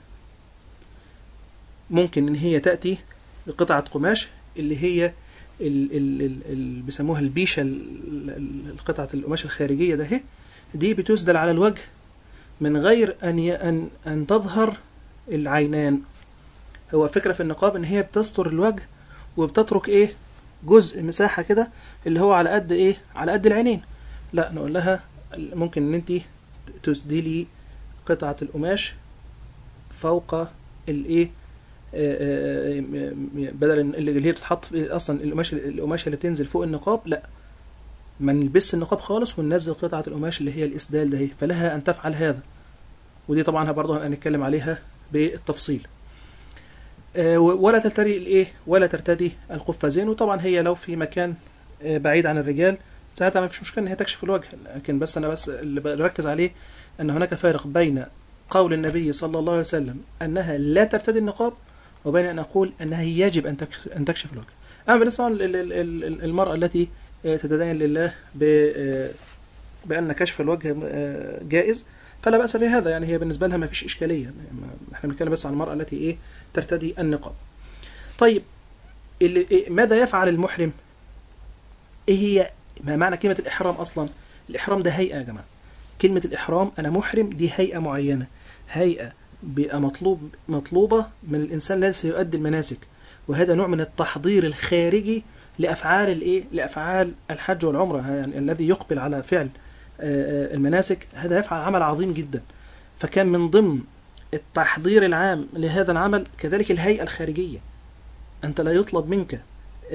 ممكن إن هي تأتي بقطعة قماش اللي هي ال- ال- ال- ال- بيسموها البيشة ال- ال- القطعة القماش الخارجية ده هي دي بتسدل على الوجه من غير أن ي- أن أن تظهر العينان هو فكرة في النقاب إن هي بتستر الوجه وبتترك إيه جزء مساحة كده اللي هو على قد إيه على قد العينين لا نقول لها ممكن إن أنت تسدلي قطعة القماش فوق الإيه آه، آه، آه، بدل اللي هي بتتحط في اصلا القماش القماشه اللي بتنزل فوق النقاب لا ما نلبسش النقاب خالص وننزل قطعه القماش اللي هي الاسدال ده هي فلها ان تفعل هذا ودي طبعا برضه هنتكلم عليها بالتفصيل آه، ولا ترتدي الايه ولا ترتدي القفازين وطبعا هي لو في مكان آه، بعيد عن الرجال ساعتها ما فيش مشكله ان هي تكشف الوجه لكن بس انا بس اللي بركز عليه ان هناك فارق بين قول النبي صلى الله عليه وسلم انها لا ترتدي النقاب وبين أن أقول أنها يجب أن تكشف, أن تكشف الوجه أما بالنسبة للمرأة التي تتدين لله ب- بأن كشف الوجه جائز فلا بأس بهذا يعني هي بالنسبة لها ما فيش إشكالية ما- احنا بنتكلم بس عن المرأة التي إيه ترتدي النقاب طيب اللي إيه ماذا يفعل المحرم إيه هي ما معنى كلمة الإحرام أصلا الإحرام ده هيئة يا جماعة كلمة الإحرام أنا محرم دي هيئة معينة هيئة بيبقى مطلوب مطلوبة من الإنسان الذي سيؤدي المناسك وهذا نوع من التحضير الخارجي لأفعال الإيه؟ لأفعال الحج والعمرة يعني الذي يقبل على فعل آه، آه، المناسك هذا يفعل عمل عظيم جدا فكان من ضمن التحضير العام لهذا العمل كذلك الهيئة الخارجية أنت لا يطلب منك آه،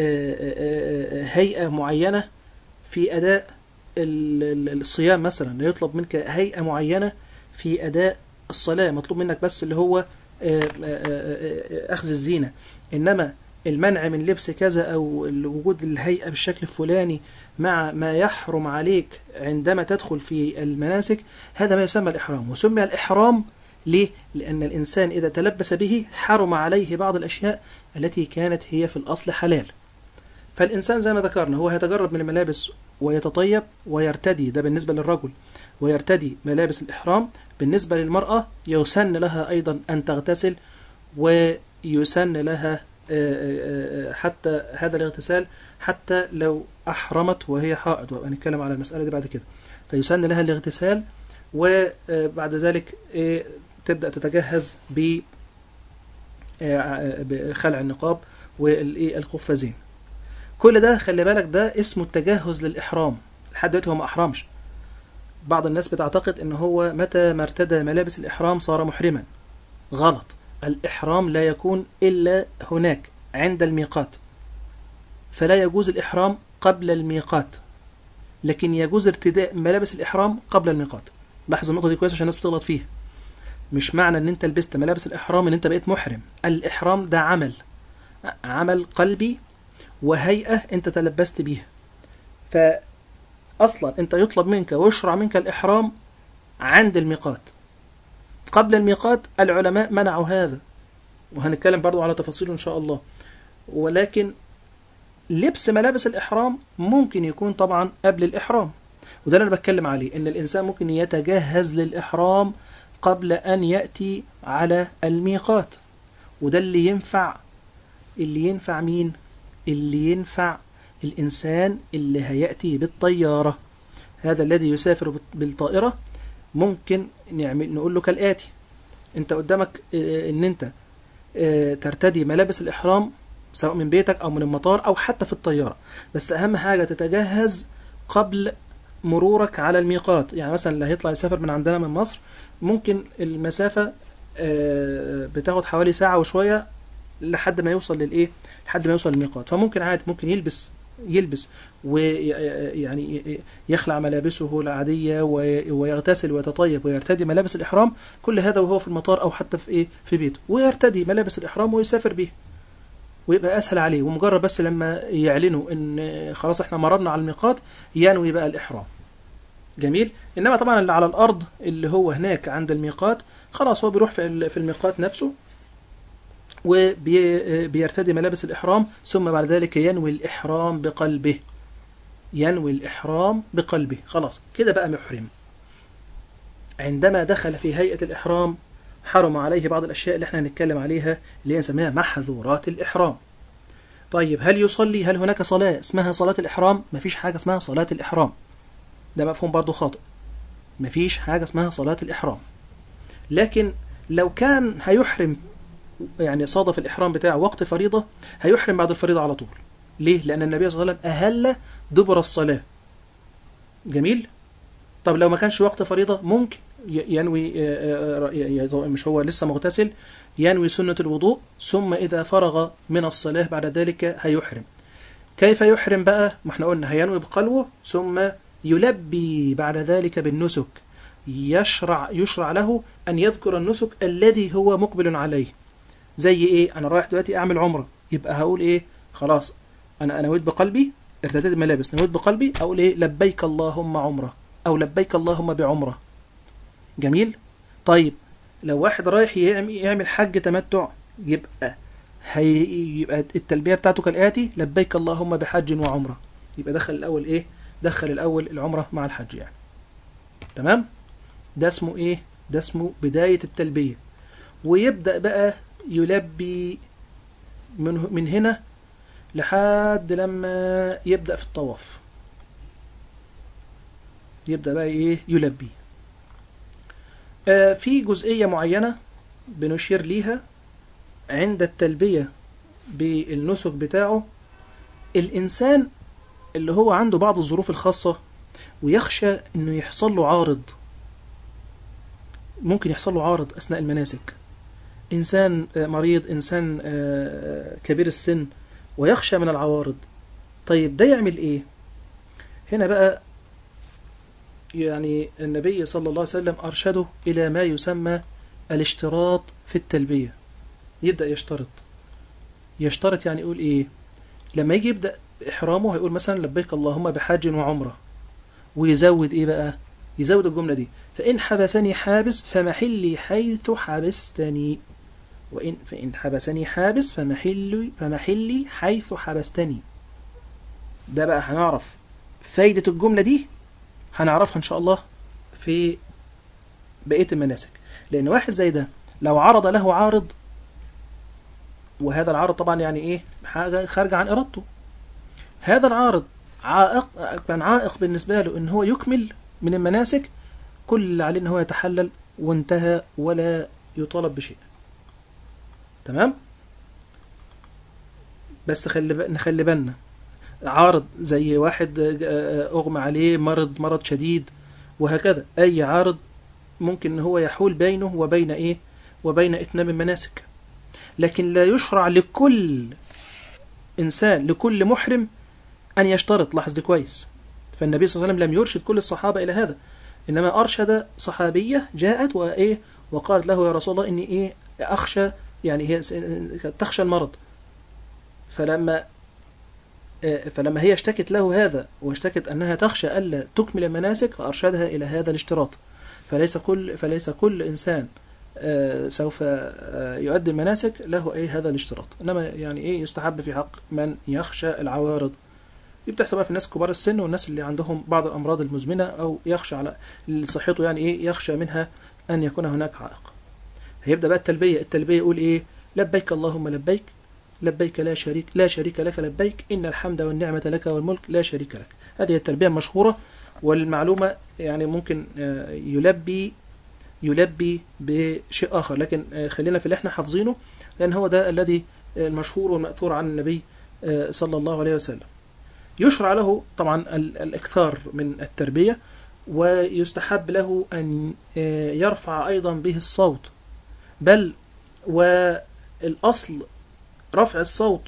آه، آه، هيئة معينة في أداء ال- ال- الصيام مثلا لا يطلب منك هيئة معينة في أداء الصلاة مطلوب منك بس اللي هو آه، آه، آه، آه، أخذ الزينة إنما المنع من لبس كذا أو وجود الهيئة بالشكل الفلاني مع ما يحرم عليك عندما تدخل في المناسك هذا ما يسمى الإحرام وسمي الإحرام ليه؟ لأن الإنسان إذا تلبس به حرم عليه بعض الأشياء التي كانت هي في الأصل حلال فالإنسان زي ما ذكرنا هو يتجرد من الملابس ويتطيب ويرتدي ده بالنسبة للرجل ويرتدي ملابس الإحرام بالنسبة للمرأة يسن لها أيضا أن تغتسل ويسن لها آه، آه، آه، حتى هذا الاغتسال حتى لو أحرمت وهي حائض وهنتكلم على المسألة دي بعد كده فيسن لها الاغتسال وبعد ذلك آه، تبدأ تتجهز ب آه، بخلع النقاب والقفازين كل ده خلي بالك ده اسمه التجهز للإحرام لحد دلوقتي هو ما أحرمش بعض الناس بتعتقد ان هو متى ما ارتدى ملابس الإحرام صار محرما غلط الإحرام لا يكون إلا هناك عند الميقات فلا يجوز الإحرام قبل الميقات لكن يجوز ارتداء ملابس الإحرام قبل الميقات لاحظ النقطة دي كويس عشان الناس بتغلط فيها مش معنى ان انت لبست ملابس الإحرام ان انت بقيت محرم الإحرام ده عمل عمل قلبي وهيئة انت تلبست بيها فأصلا انت يطلب منك ويشرع منك الإحرام عند الميقات قبل الميقات العلماء منعوا هذا وهنتكلم برضو على تفاصيله إن شاء الله ولكن لبس ملابس الإحرام ممكن يكون طبعا قبل الإحرام وده اللي أنا بتكلم عليه إن الإنسان ممكن يتجهز للإحرام قبل أن يأتي على الميقات وده اللي ينفع اللي ينفع مين اللي ينفع الإنسان اللي هيأتي بالطيارة هذا الذي يسافر بالطائرة ممكن نعمل نقول له كالآتي انت قدامك آه، ان انت آه، ترتدي ملابس الإحرام سواء من بيتك أو من المطار أو حتى في الطيارة بس أهم حاجة تتجهز قبل مرورك على الميقات يعني مثلا اللي هيطلع يسافر من عندنا من مصر ممكن المسافة آه، بتاخد حوالي ساعة وشوية لحد ما يوصل للإيه لحد ما يوصل للميقات فممكن عادي ممكن يلبس يلبس ويعني يخلع ملابسه العادية وي- ويغتسل ويتطيب ويرتدي ملابس الإحرام كل هذا وهو في المطار أو حتى في إيه في بيته ويرتدي ملابس الإحرام ويسافر بيه ويبقى اسهل عليه ومجرد بس لما يعلنوا ان خلاص احنا مررنا على الميقات ينوي بقى الاحرام جميل انما طبعا اللي على الارض اللي هو هناك عند الميقات خلاص هو بيروح في ال- في الميقات نفسه وبيرتدي ملابس الاحرام ثم بعد ذلك ينوي الاحرام بقلبه ينوي الاحرام بقلبه خلاص كده بقى محرم عندما دخل في هيئة الإحرام حرم عليه بعض الأشياء اللي احنا هنتكلم عليها اللي هي نسميها محظورات الإحرام طيب هل يصلي هل هناك صلاة اسمها صلاة الإحرام مفيش حاجة اسمها صلاة الإحرام ده مفهوم برضو خاطئ مفيش حاجة اسمها صلاة الإحرام لكن لو كان هيحرم يعني صادف الإحرام بتاعه وقت فريضة هيحرم بعد الفريضة على طول ليه؟ لأن النبي صلى الله عليه وسلم أهل دبر الصلاة جميل؟ طب لو ما كانش وقت فريضة ممكن ي- ينوي آه، آه، ي- ي- مش هو لسه مغتسل ينوي سنة الوضوء ثم إذا فرغ من الصلاة بعد ذلك هيحرم كيف يحرم بقى ما احنا قلنا هينوي بقلبه ثم يلبي بعد ذلك بالنسك يشرع يشرع له أن يذكر النسك الذي هو مقبل عليه زي إيه أنا رايح دلوقتي أعمل عمرة يبقى هقول إيه خلاص أنا أنا نويت بقلبي ارتديت الملابس نويت بقلبي أقول إيه لبيك اللهم عمرة أو لبيك اللهم بعمرة جميل طيب لو واحد رايح يعمل يعمل حج تمتع يبقى هي يبقى التلبية بتاعته كالآتي لبيك اللهم بحج وعمرة يبقى دخل الأول إيه دخل الأول العمرة مع الحج يعني تمام ده اسمه إيه ده اسمه بداية التلبية ويبدأ بقى يلبي من من هنا لحد لما يبدأ في الطواف يبدأ بقى إيه يلبي آه في جزئية معينة بنشير ليها عند التلبية بالنسك بتاعه الإنسان اللي هو عنده بعض الظروف الخاصة ويخشى إنه يحصل له عارض ممكن يحصل له عارض أثناء المناسك إنسان آه، مريض إنسان آه، كبير السن ويخشى من العوارض طيب ده يعمل إيه هنا بقى يعني النبي صلى الله عليه وسلم أرشده إلى ما يسمى الاشتراط في التلبية يبدأ يشترط يشترط يعني يقول إيه لما يجي يبدأ إحرامه هيقول مثلا لبيك اللهم بحج وعمرة ويزود إيه بقى يزود الجملة دي فإن حبسني حابس فمحلي حيث حبستني وإن فإن حبسني حابس فمحلي فمحلي حيث حبستني ده بقى هنعرف فايدة الجملة دي هنعرفها إن شاء الله في بقية المناسك لأن واحد زي ده لو عرض له عارض وهذا العارض طبعا يعني إيه حاجة خارجة عن إرادته هذا العارض عائق كان عائق بالنسبة له إن هو يكمل من المناسك كل اللي عليه إن هو يتحلل وانتهى ولا يطالب بشيء تمام بس خلي ب... نخلي بالنا عارض زي واحد آه، أغمى عليه مرض مرض شديد وهكذا أي عارض ممكن إن هو يحول بينه وبين إيه وبين إتمام المناسك لكن لا يشرع لكل إنسان لكل محرم أن يشترط لاحظ دي كويس فالنبي صلى الله عليه وسلم لم يرشد كل الصحابة إلى هذا إنما أرشد صحابية جاءت وإيه وقالت له يا رسول الله إني إيه أخشى يعني هي س- تخشى المرض فلما آه، فلما هي اشتكت له هذا واشتكت أنها تخشى ألا تكمل المناسك فأرشدها إلى هذا الاشتراط فليس كل فليس كل إنسان آه، سوف آه، يؤدي المناسك له ايه هذا الاشتراط انما يعني ايه يستحب في حق من يخشى العوارض دي بتحصل بقى في الناس كبار السن والناس اللي عندهم بعض الامراض المزمنه او يخشى على صحته يعني ايه يخشى منها ان يكون هناك عائق هيبدا بقى التلبيه التلبيه يقول ايه لبيك اللهم لبيك لبيك لا شريك لا شريك لك لبيك ان الحمد والنعمه لك والملك لا شريك لك هذه التلبيه المشهوره والمعلومه يعني ممكن آه، يلبي يلبي بشيء اخر لكن آه، خلينا في اللي احنا حافظينه لان هو ده الذي آه، المشهور والماثور عن النبي آه، صلى الله عليه وسلم يشرع له طبعا ال- الاكثار من التربيه ويستحب له ان آه، يرفع ايضا به الصوت بل والاصل رفع الصوت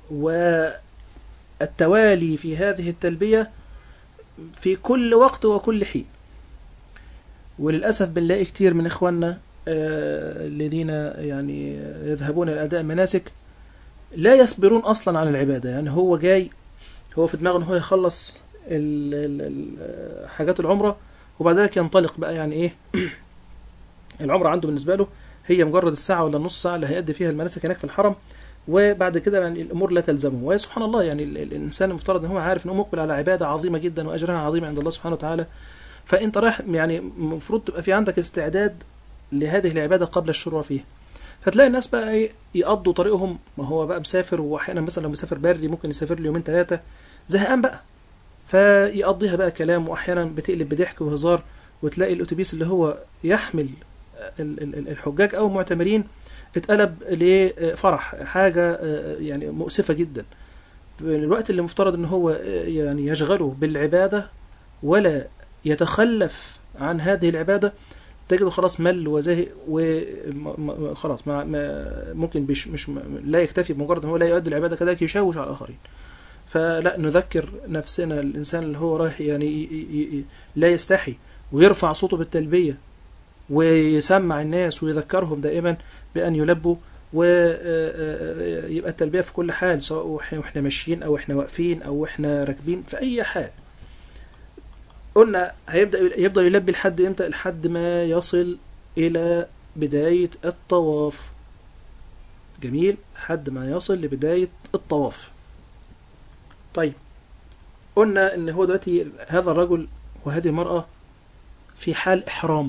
والتوالي في هذه التلبيه في كل وقت وكل حين وللأسف بنلاقي كتير من إخواننا آه، الذين يعني يذهبون إلى أداء المناسك لا يصبرون أصلا على العبادة يعني هو جاي هو في دماغه إن هو يخلص ال- ال- ال- حاجات العمرة وبعد ذلك ينطلق بقى يعني إيه العمرة عنده بالنسبة له هي مجرد الساعة ولا النص ساعة اللي هيأدي فيها المناسك هناك في الحرم وبعد كده يعني الامور لا تلزمه وسبحان الله يعني ال- ال- الانسان المفترض ان هو عارف ان هو مقبل على عباده عظيمه جدا واجرها عظيم عند الله سبحانه وتعالى فانت رايح يعني المفروض تبقى في عندك استعداد لهذه العباده قبل الشروع فيها فتلاقي الناس بقى ايه يقضوا طريقهم ما هو بقى مسافر واحيانا مثلا لو مسافر بري ممكن يسافر له يومين ثلاثه زهقان بقى فيقضيها بقى كلام واحيانا بتقلب بضحك وهزار وتلاقي الاتوبيس اللي هو يحمل ال- ال- ال- الحجاج او المعتمرين اتقلب لفرح حاجه آه، يعني مؤسفه جدا الوقت اللي مفترض ان هو آه، يعني يشغله بالعباده ولا يتخلف عن هذه العباده تجده خلاص مل وزهق وخلاص ما ما ممكن بش مش لا يكتفي بمجرد ان هو لا يؤدي العباده كذلك يشوش على الاخرين فلا نذكر نفسنا الانسان اللي هو رايح يعني ي- ي- ي- لا يستحي ويرفع صوته بالتلبيه ويسمع الناس ويذكرهم دائما بأن يلبوا ويبقى التلبية في كل حال سواء واحنا واحنا ماشيين أو احنا واقفين أو احنا راكبين في أي حال قلنا هيبدأ يفضل يلبي لحد امتى لحد ما يصل إلى بداية الطواف جميل لحد ما يصل لبداية الطواف طيب قلنا ان هو دلوقتي هذا الرجل وهذه المرأة في حال إحرام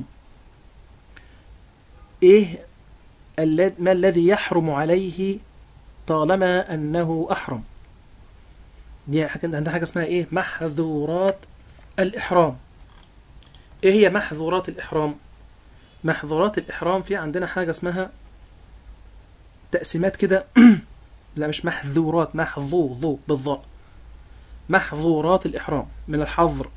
ايه الل- ما الذي يحرم عليه طالما انه احرم دي حاجة عندنا حاجه اسمها ايه محظورات الاحرام ايه هي محظورات الاحرام محظورات الاحرام في عندنا حاجه اسمها تقسيمات كده لا مش محظورات محظوظ بالضاء محظورات الاحرام من الحظر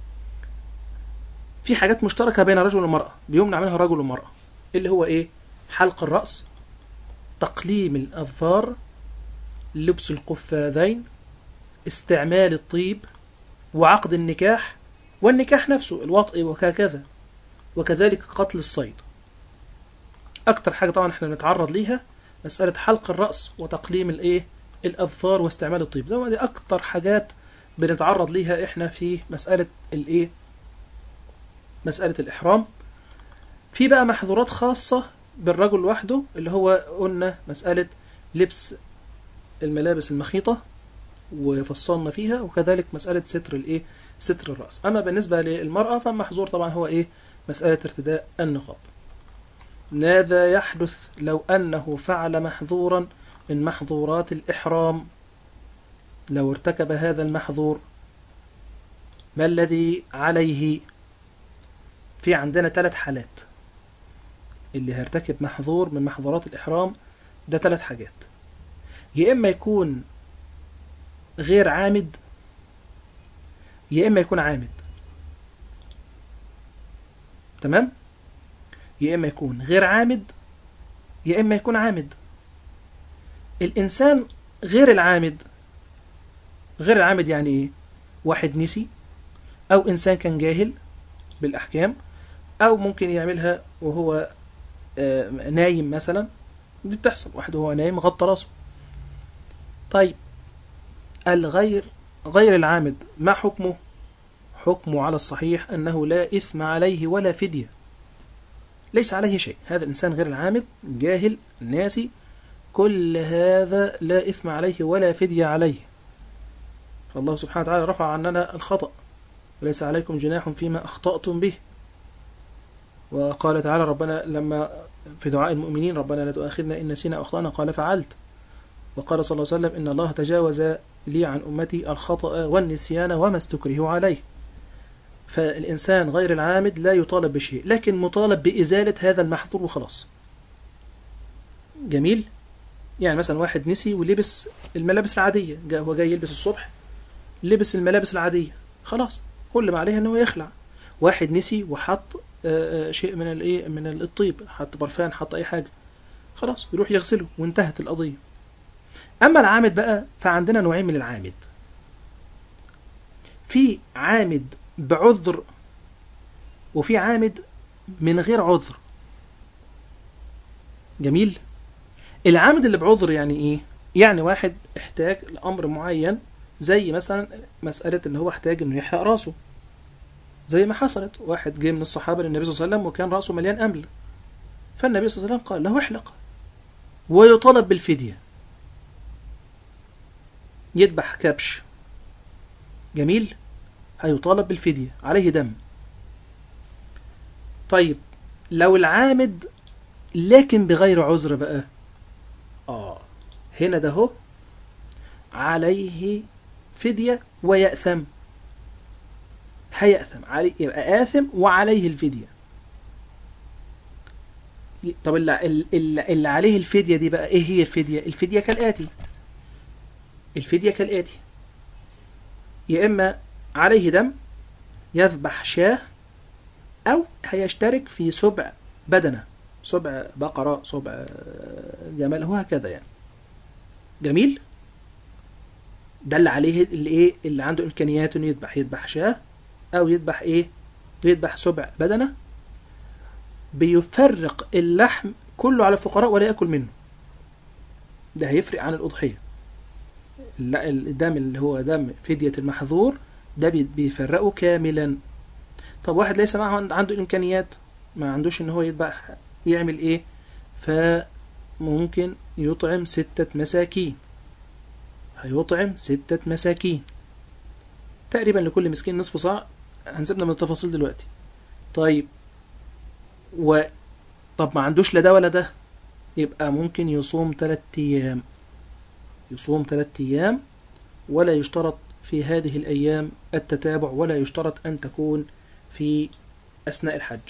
في حاجات مشتركه بين الرجل والمراه بيمنع منها الرجل والمراه اللي هو ايه حلق الرأس تقليم الأظفار لبس القفاذين استعمال الطيب وعقد النكاح والنكاح نفسه الوطء وهكذا وكذلك قتل الصيد أكتر حاجة طبعا احنا بنتعرض ليها مسألة حلق الرأس وتقليم الايه الأظفار واستعمال الطيب ده دي أكتر حاجات بنتعرض ليها احنا في مسألة الايه مسألة الإحرام في بقى محظورات خاصة بالرجل لوحده اللي هو قلنا مسألة لبس الملابس المخيطة وفصلنا فيها وكذلك مسألة ستر الايه ستر الرأس أما بالنسبة للمرأة فالمحظور طبعا هو ايه مسألة ارتداء النقاب ماذا يحدث لو أنه فعل محظورا من محظورات الإحرام لو ارتكب هذا المحظور ما الذي عليه في عندنا ثلاث حالات اللي هيرتكب محظور من محظورات الإحرام ده ثلاث حاجات يا إما يكون غير عامد يا إما يكون عامد تمام يا إما يكون غير عامد يا إما يكون عامد الإنسان غير العامد غير العامد يعني إيه واحد نسي أو إنسان كان جاهل بالأحكام أو ممكن يعملها وهو آه، نايم مثلا دي بتحصل واحد وهو نايم غطى راسه طيب الغير غير العامد ما حكمه حكمه على الصحيح أنه لا إثم عليه ولا فدية ليس عليه شيء هذا الإنسان غير العامد الجاهل الناسي كل هذا لا إثم عليه ولا فدية عليه فالله سبحانه وتعالى رفع عننا الخطأ وليس عليكم جناح فيما أخطأتم به وقال تعالى ربنا لما في دعاء المؤمنين ربنا لا تؤاخذنا إن نسينا أو أخطأنا قال فعلت وقال صلى الله عليه وسلم إن الله تجاوز لي عن أمتي الخطأ والنسيان وما استكرهوا عليه فالإنسان غير العامد لا يطالب بشيء لكن مطالب بإزالة هذا المحظور وخلاص جميل يعني مثلا واحد نسي ولبس الملابس العادية جاء هو جاي يلبس الصبح لبس الملابس العادية خلاص كل ما عليه انه يخلع واحد نسي وحط آه، آه، شيء من الايه من الطيب حط برفان حط اي حاجة خلاص يروح يغسله وانتهت القضية اما العامد بقى فعندنا نوعين من العامد في عامد بعذر وفي عامد من غير عذر جميل العامد اللي بعذر يعني ايه يعني واحد احتاج لامر معين زي مثلا مسألة ان هو احتاج انه يحرق راسه زي ما حصلت واحد جه من الصحابة للنبي صلى الله عليه وسلم وكان راسه مليان أمل فالنبي صلى الله عليه وسلم قال له احلق ويطالب بالفدية يذبح كبش جميل هيطالب بالفدية عليه دم طيب لو العامد لكن بغير عذر بقى اه هنا ده هو عليه فدية ويأثم هيأثم عليه يبقى آثم وعليه الفدية طب اللي, اللي, اللي عليه الفدية دي بقى ايه هي الفدية الفدية كالآتي الفدية كالآتي يا إما عليه دم يذبح شاه أو هيشترك في سبع بدنة سبع بقرة سبع جمال وهكذا يعني جميل ده اللي عليه اللي ايه اللي عنده امكانيات انه يذبح يذبح شاه او يذبح ايه يذبح سبع بدنه بيفرق اللحم كله على الفقراء ولا ياكل منه ده هيفرق عن الاضحيه لا الدم اللي هو دم فديه المحظور ده بي- بيفرقه كاملا طب واحد ليس معه عند- عنده الامكانيات ما عندوش ان هو يذبح يعمل ايه فممكن يطعم ستة مساكين هيطعم ستة مساكين تقريبا لكل مسكين نصف صاع هنسيبنا من التفاصيل دلوقتي طيب و طب ما عندوش لا ده ولا ده يبقى ممكن يصوم ثلاثة أيام يصوم ثلاثة أيام ولا يشترط في هذه الأيام التتابع ولا يشترط أن تكون في أثناء الحج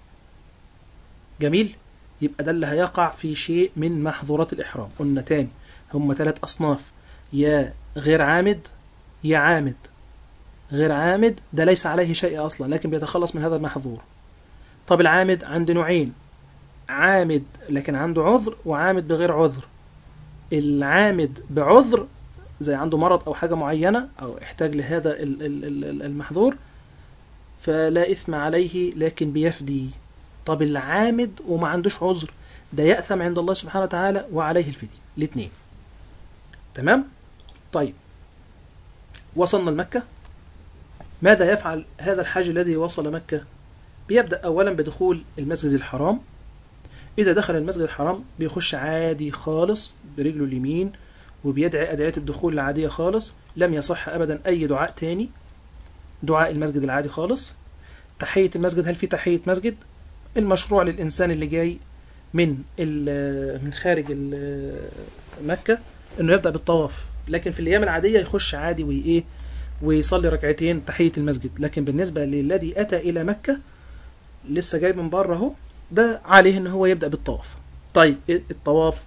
جميل يبقى ده اللي هيقع في شيء من محظورات الإحرام قلنا تاني هم ثلاث أصناف يا غير عامد يا عامد غير عامد ده ليس عليه شيء أصلا لكن بيتخلص من هذا المحظور طب العامد عند نوعين عامد لكن عنده عذر وعامد بغير عذر العامد بعذر زي عنده مرض أو حاجة معينة أو احتاج لهذا ال- ال- ال- المحظور فلا إثم عليه لكن بيفدي طب العامد وما عندوش عذر ده يأثم عند الله سبحانه وتعالى وعليه الفدية الاثنين تمام طيب وصلنا لمكة ماذا يفعل هذا الحاج الذي وصل مكة بيبدأ أولا بدخول المسجد الحرام إذا دخل المسجد الحرام بيخش عادي خالص برجله اليمين وبيدعي أدعية الدخول العادية خالص لم يصح أبدا أي دعاء تاني دعاء المسجد العادي خالص تحية المسجد هل في تحية مسجد المشروع للإنسان اللي جاي من ال- من خارج ال- مكة إنه يبدأ بالطواف لكن في الأيام العادية يخش عادي وإيه ويصلي ركعتين تحية المسجد لكن بالنسبة للذي أتى إلى مكة لسه جاي من بره اهو ده عليه ان هو يبدأ بالطواف طيب إيه الطواف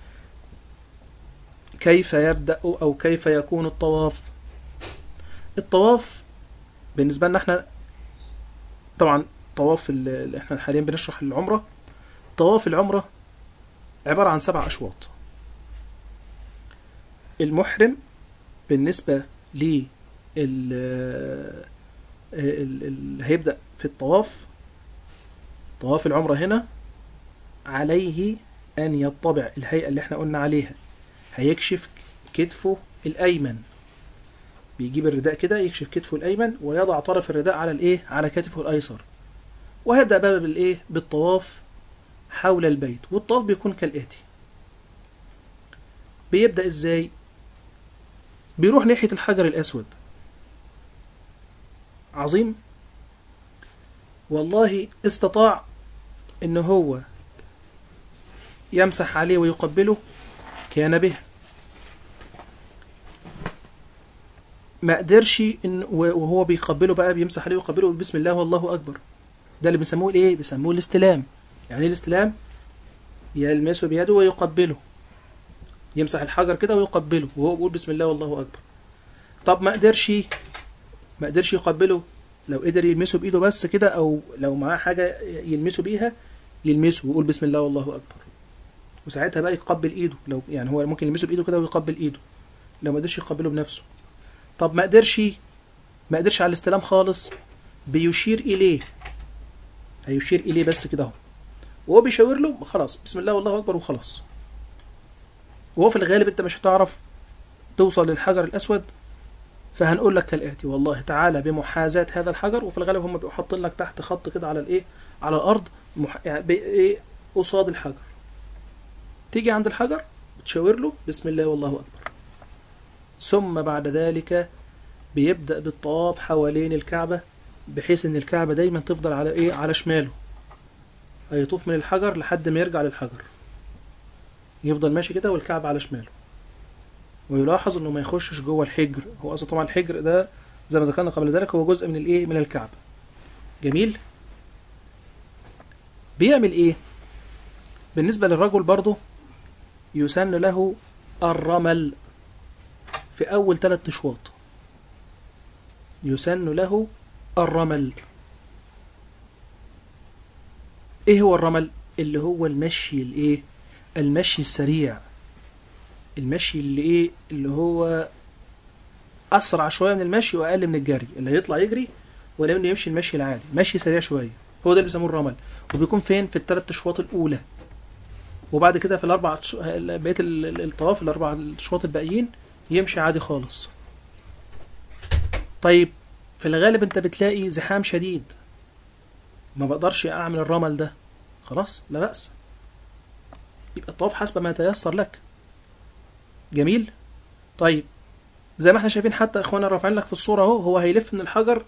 كيف يبدأ أو كيف يكون الطواف الطواف بالنسبة لنا احنا طبعا طواف ال- اللي احنا حاليا بنشرح العمرة طواف العمرة عبارة عن سبع أشواط المحرم بالنسبة ل اللي هيبدأ في الطواف طواف العمرة هنا عليه أن يطبع الهيئة اللي احنا قلنا عليها هيكشف كتفه الأيمن بيجيب الرداء كده يكشف كتفه الأيمن ويضع طرف الرداء على الإيه على كتفه الأيسر وهيبدأ بقى بالإيه بالطواف حول البيت والطواف بيكون كالآتي بيبدأ ازاي بيروح ناحية الحجر الأسود عظيم والله استطاع ان هو يمسح عليه ويقبله كان به ما قدرش ان وهو بيقبله بقى بيمسح عليه ويقبله بسم الله والله اكبر ده اللي بيسموه الايه بيسموه الاستلام يعني ايه الاستلام يلمسه بيده ويقبله يمسح الحجر كده ويقبله وهو بيقول بسم الله والله اكبر طب ما قدرش ما قدرش يقبله لو قدر يلمسه بايده بس كده او لو معاه حاجه يلمسه بيها يلمسه ويقول بسم الله والله اكبر وساعتها بقى يقبل ايده لو يعني هو ممكن يلمسه بايده كده ويقبل ايده لو ما قدرش يقبله بنفسه طب ما قدرش ما قدرش على الاستلام خالص بيشير اليه هيشير اليه بس كده اهو وهو بيشاور له خلاص بسم الله والله اكبر وخلاص وهو في الغالب انت مش هتعرف توصل للحجر الاسود فهنقول لك كالاتي والله تعالى بمحاذاة هذا الحجر وفي الغالب هم بيبقوا حاطين لك تحت خط كده على الايه على الارض مح... يعني بايه قصاد الحجر تيجي عند الحجر بتشاور له بسم الله والله اكبر ثم بعد ذلك بيبدأ بالطواف حوالين الكعبة بحيث ان الكعبة دايما تفضل على ايه على شماله هيطوف من الحجر لحد ما يرجع للحجر يفضل ماشي كده والكعبة على شماله ويلاحظ انه ما يخشش جوه الحجر هو اصلا طبعا الحجر ده زي ما ذكرنا قبل ذلك هو جزء من الايه من الكعبة جميل بيعمل ايه بالنسبة للرجل برضه يسن له الرمل في أول ثلاث أشواط يسن له الرمل إيه هو الرمل؟ اللي هو المشي الإيه؟ المشي السريع المشي اللي إيه؟ اللي هو أسرع شوية من المشي وأقل من الجري اللي هيطلع يجري ولا إنه يمشي المشي العادي مشي سريع شوية هو ده اللي بيسموه الرمل وبيكون فين؟ في الثلاث أشواط الأولى وبعد كده في الأربع بقية الطواف الأربع أشواط الباقيين يمشي عادي خالص طيب في الغالب انت بتلاقي زحام شديد ما بقدرش اعمل الرمل ده خلاص لا بأس يبقى الطواف حسب ما يتيسر لك جميل طيب زي ما احنا شايفين حتى اخوانا رافعين لك في الصورة اهو هو هيلف من الحجر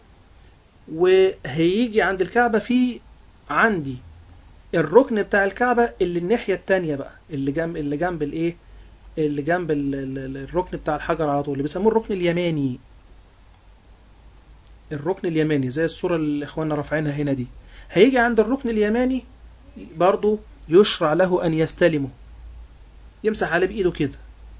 وهيجي عند الكعبة في عندي الركن بتاع الكعبة اللي الناحية التانية بقى اللي جنب اللي جنب الايه اللي جنب ال- ال- الركن بتاع الحجر على طول اللي بيسموه الركن اليماني الركن اليماني زي الصورة اللي اخواننا رافعينها هنا دي هيجي عند الركن اليماني برضو يشرع له أن يستلمه يمسح عليه بإيده كده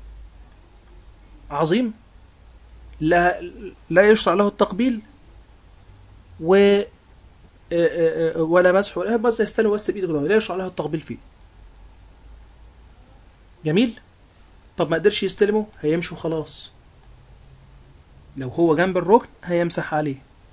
عظيم لا لا يشرع له التقبيل و ولا مسح ولا بس يستلم بس بإيده كده لا يشرع له التقبيل فيه جميل طب ما قدرش يستلمه هيمشي وخلاص لو هو جنب الركن هيمسح عليه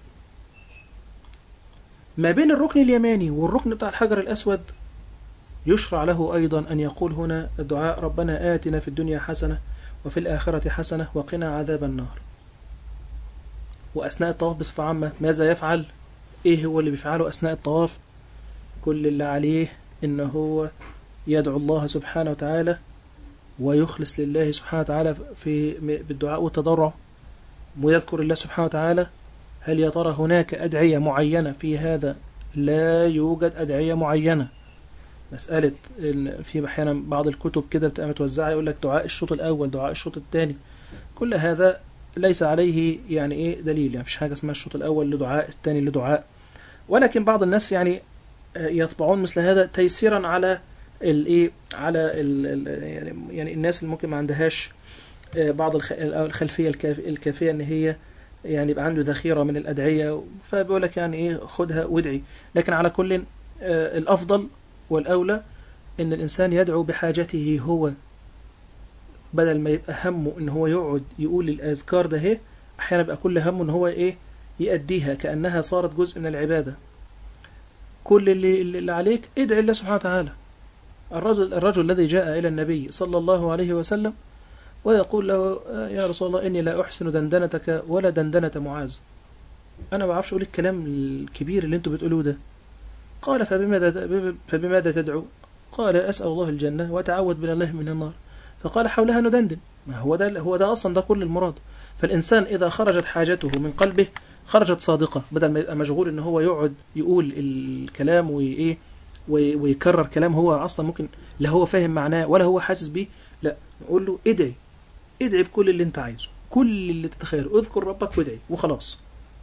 ما بين الركن اليماني والركن بتاع الحجر الأسود يشرع له أيضا أن يقول هنا الدعاء ربنا آتنا في الدنيا حسنة وفي الآخرة حسنة وقنا عذاب النار وأثناء الطواف بصفة عامة ماذا يفعل إيه هو اللي بيفعله أثناء الطواف كل اللي عليه إن هو يدعو الله سبحانه وتعالى ويخلص لله سبحانه وتعالى في بالدعاء والتضرع ويذكر الله سبحانه وتعالى هل يا ترى هناك أدعية معينة في هذا لا يوجد أدعية معينة مسألة إن في أحيانا بعض الكتب كده بتبقى متوزعة يقول لك دعاء الشوط الأول دعاء الشوط الثاني كل هذا ليس عليه يعني إيه دليل يعني مفيش حاجة اسمها الشوط الأول لدعاء الثاني لدعاء ولكن بعض الناس يعني يطبعون مثل هذا تيسيرا على الايه على ال ال يعني يعني الناس اللي ممكن ما عندهاش بعض الخلفيه الكافيه ان هي يعني يبقى عنده ذخيره من الادعيه فبيقول لك يعني ايه خدها وادعي لكن على كل الافضل والاولى ان الانسان يدعو بحاجته هو بدل ما يبقى همه ان هو يقعد يقول الاذكار ده اهي احيانا بيبقى كل همه ان هو ايه يأديها كأنها صارت جزء من العبادة كل اللي, اللي عليك ادعي الله سبحانه وتعالى الرجل, الرجل الذي جاء إلى النبي صلى الله عليه وسلم ويقول له يا رسول الله إني لا أحسن دندنتك ولا دندنة معاذ أنا ما بعرفش أقول الكلام الكبير اللي أنتوا بتقولوه ده قال فبماذا, فبماذا تدعو قال أسأل الله الجنة وأتعوذ من الله من النار فقال حولها ندندن ما هو ده هو ده أصلا ده كل المراد فالإنسان إذا خرجت حاجته من قلبه خرجت صادقة بدل ما يبقى مشغول إن هو يقعد يقول الكلام وإيه وي- ويكرر كلام هو أصلا ممكن لا هو فاهم معناه ولا هو حاسس بيه لا نقول له ادعي ادعي بكل اللي انت عايزه كل اللي تتخيله اذكر ربك وادعي وخلاص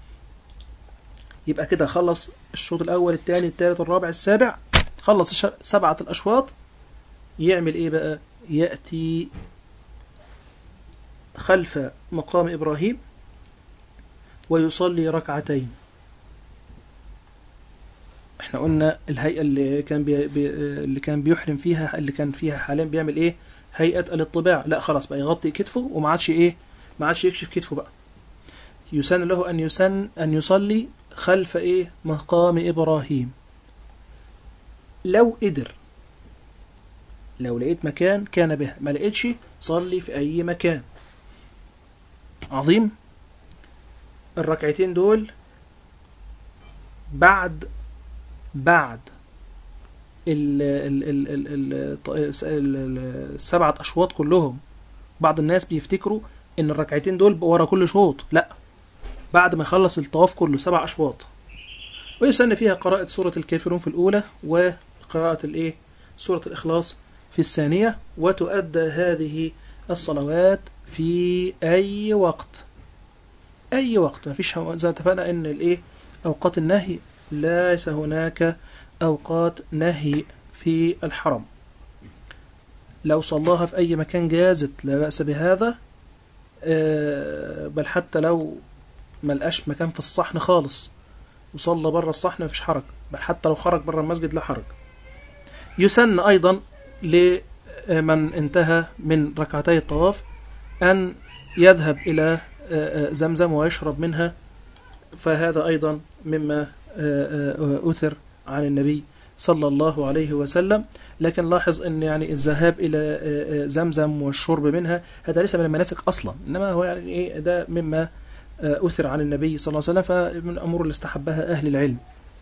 يبقى كده خلص الشوط الأول الثاني الثالث الرابع السابع خلص الش- سبعة الأشواط يعمل إيه بقى يأتي خلف مقام إبراهيم ويصلي ركعتين احنا قلنا الهيئة اللي كان بي بي اللي كان بيحرم فيها اللي كان فيها حاليا بيعمل ايه هيئة الاطباع لا خلاص بقى يغطي كتفه وما عادش ايه ما عادش يكشف كتفه بقى يسن له ان يسن ان يصلي خلف ايه مقام ابراهيم لو قدر لو لقيت مكان كان به ما لقيتش صلي في اي مكان عظيم الركعتين دول بعد بعد ال ال ال ال ال ال- ال- السبعة أشواط كلهم بعض الناس بيفتكروا إن الركعتين دول ورا كل شوط لا بعد ما يخلص الطواف كله سبع أشواط ويسن فيها قراءة سورة الكافرون في الأولى وقراءة الإيه سورة الإخلاص في الثانية وتؤدى هذه الصلوات في أي وقت أي وقت ما فيش زي ما اتفقنا إن الإيه أوقات النهي ليس هناك أوقات نهي في الحرم لو صلاها في أي مكان جازت لا بأس بهذا آه، بل حتى لو ملقاش مكان في الصحن خالص وصلى بره الصحن مفيش حرج بل حتى لو خرج بره المسجد لا حرج يسن أيضا لمن انتهى من ركعتي الطواف أن يذهب إلى آه، آه، زمزم ويشرب منها فهذا أيضا مما آه، آه، أثر عن النبي صلى الله عليه وسلم لكن لاحظ أن يعني الذهاب إلى آه، آه، زمزم والشرب منها هذا ليس من المناسك أصلا إنما هو يعني إيه ده مما آه، أثر عن النبي صلى الله عليه وسلم فمن الأمور اللي استحبها أهل العلم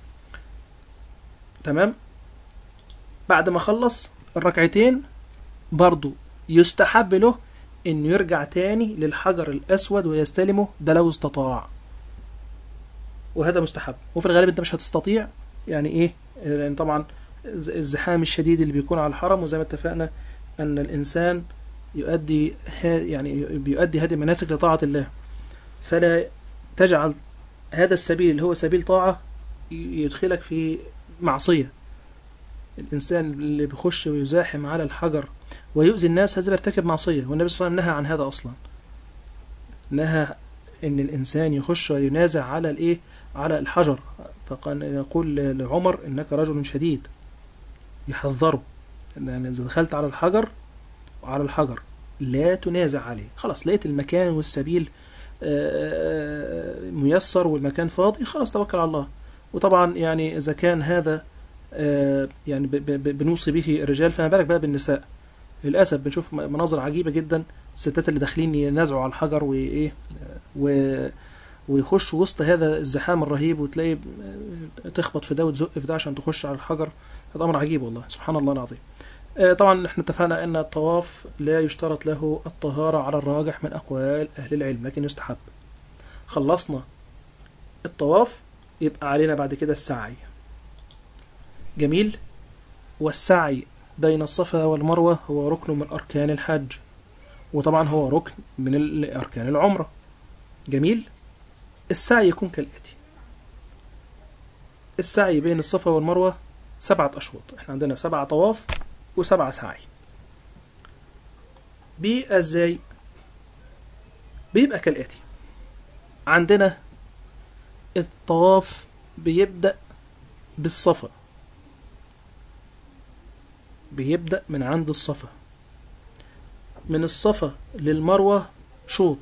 تمام بعد ما خلص الركعتين برضو يستحب له انه يرجع تاني للحجر الاسود ويستلمه ده لو استطاع وهذا مستحب وفي الغالب انت مش هتستطيع يعني ايه لان طبعا الز- الزحام الشديد اللي بيكون على الحرم وزي ما اتفقنا ان الانسان يؤدي ها يعني بيؤدي هذه المناسك لطاعة الله فلا تجعل هذا السبيل اللي هو سبيل طاعة ي- يدخلك في معصية الإنسان اللي بيخش ويزاحم على الحجر ويؤذي الناس هذا بيرتكب معصية والنبي صلى الله عليه وسلم نهى عن هذا أصلا نهى إن الإنسان يخش وينازع على الإيه على الحجر فقال يقول لعمر إنك رجل شديد يحذره إن إذا دخلت على الحجر وعلى الحجر لا تنازع عليه خلاص لقيت المكان والسبيل آه، آه، ميسر والمكان فاضي خلاص توكل على الله وطبعا يعني إذا كان هذا آه، يعني ب- ب- بنوصي به الرجال فما بالك بقى بالنساء للأسف بنشوف م- مناظر عجيبة جدا الستات اللي داخلين ينازعوا على الحجر وإيه و ويخشوا وسط هذا الزحام الرهيب وتلاقي آه، تخبط في ده وتزق في ده عشان تخش على الحجر هذا أمر عجيب والله سبحان الله العظيم آه، طبعا احنا اتفقنا ان الطواف لا يشترط له الطهارة على الراجح من أقوال أهل العلم لكن يستحب خلصنا الطواف يبقى علينا بعد كده السعي جميل والسعي بين الصفا والمروة هو ركن من أركان الحج وطبعا هو ركن من ال- أركان العمرة جميل السعي يكون كالآتي السعي بين الصفا والمروة سبعة أشواط احنا عندنا سبعة طواف وسبعة سعي بيبقى ازاي بيبقى كالآتي عندنا الطواف بيبدأ بالصفا بيبدأ من عند الصفا من الصفا للمروة شوط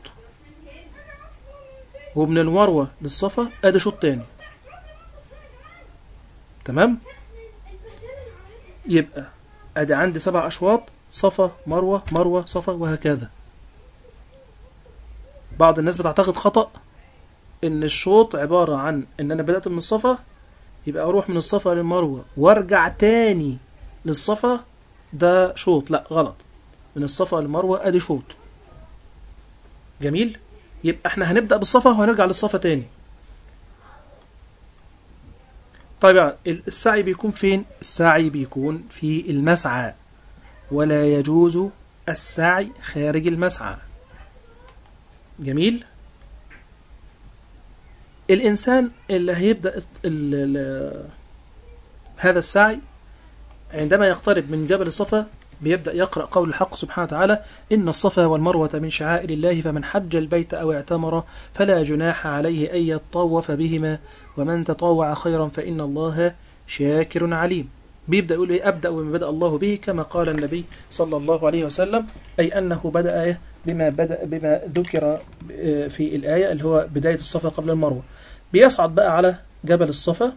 ومن المروة للصفا ادي شوط تاني تمام يبقى ادي عندي سبع اشواط صفا مروة مروة صفا وهكذا بعض الناس بتعتقد خطأ ان الشوط عبارة عن ان انا بدأت من الصفا يبقى اروح من الصفا للمروة وارجع تاني للصفا ده شوط لا غلط من الصفا للمروة ادي شوط جميل يبقى احنا هنبدأ بالصفا وهنرجع للصفا تاني طيب السعي بيكون فين السعي بيكون في المسعى ولا يجوز السعي خارج المسعى جميل الإنسان اللي هيبدأ ال ال هذا السعي عندما يقترب من جبل الصفا بيبدأ يقرأ قول الحق سبحانه وتعالى إن الصفا والمروة من شعائر الله فمن حج البيت أو اعتمر فلا جناح عليه أن يطوف بهما ومن تطوع خيرا فإن الله شاكر عليم بيبدأ يقول إيه أبدأ بما بدأ الله به كما قال النبي صلى الله عليه وسلم أي أنه بدأ بما بدأ بما ذكر في الآية اللي هو بداية الصفا قبل المروة بيصعد بقى على جبل الصفا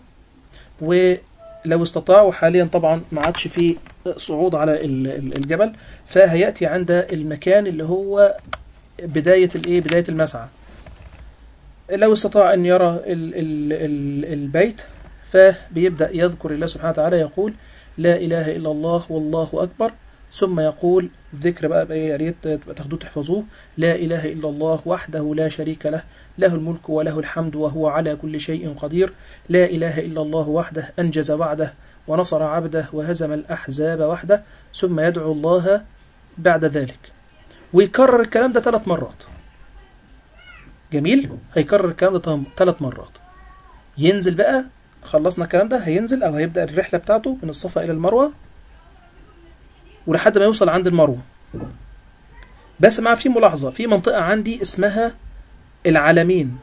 ولو استطاعوا حاليا طبعا ما عادش فيه صعود على الجبل فهيأتي عند المكان اللي هو بداية الايه بداية المسعى لو استطاع أن يرى ال ال ال البيت فبيبدأ يذكر الله سبحانه وتعالى يقول لا إله إلا الله والله أكبر ثم يقول ذكر بقى يا ريت تاخدوه تحفظوه لا إله إلا الله وحده لا شريك له له الملك وله الحمد وهو على كل شيء قدير لا إله إلا الله وحده أنجز وعده ونصر عبده وهزم الأحزاب وحده ثم يدعو الله بعد ذلك ويكرر الكلام ده ثلاث مرات جميل هيكرر الكلام ده ثلاث مرات ينزل بقى خلصنا الكلام ده هينزل او هيبدأ الرحلة بتاعته من الصفا الى المروة ولحد ما يوصل عند المروة بس مع في ملاحظة في منطقة عندي اسمها العلمين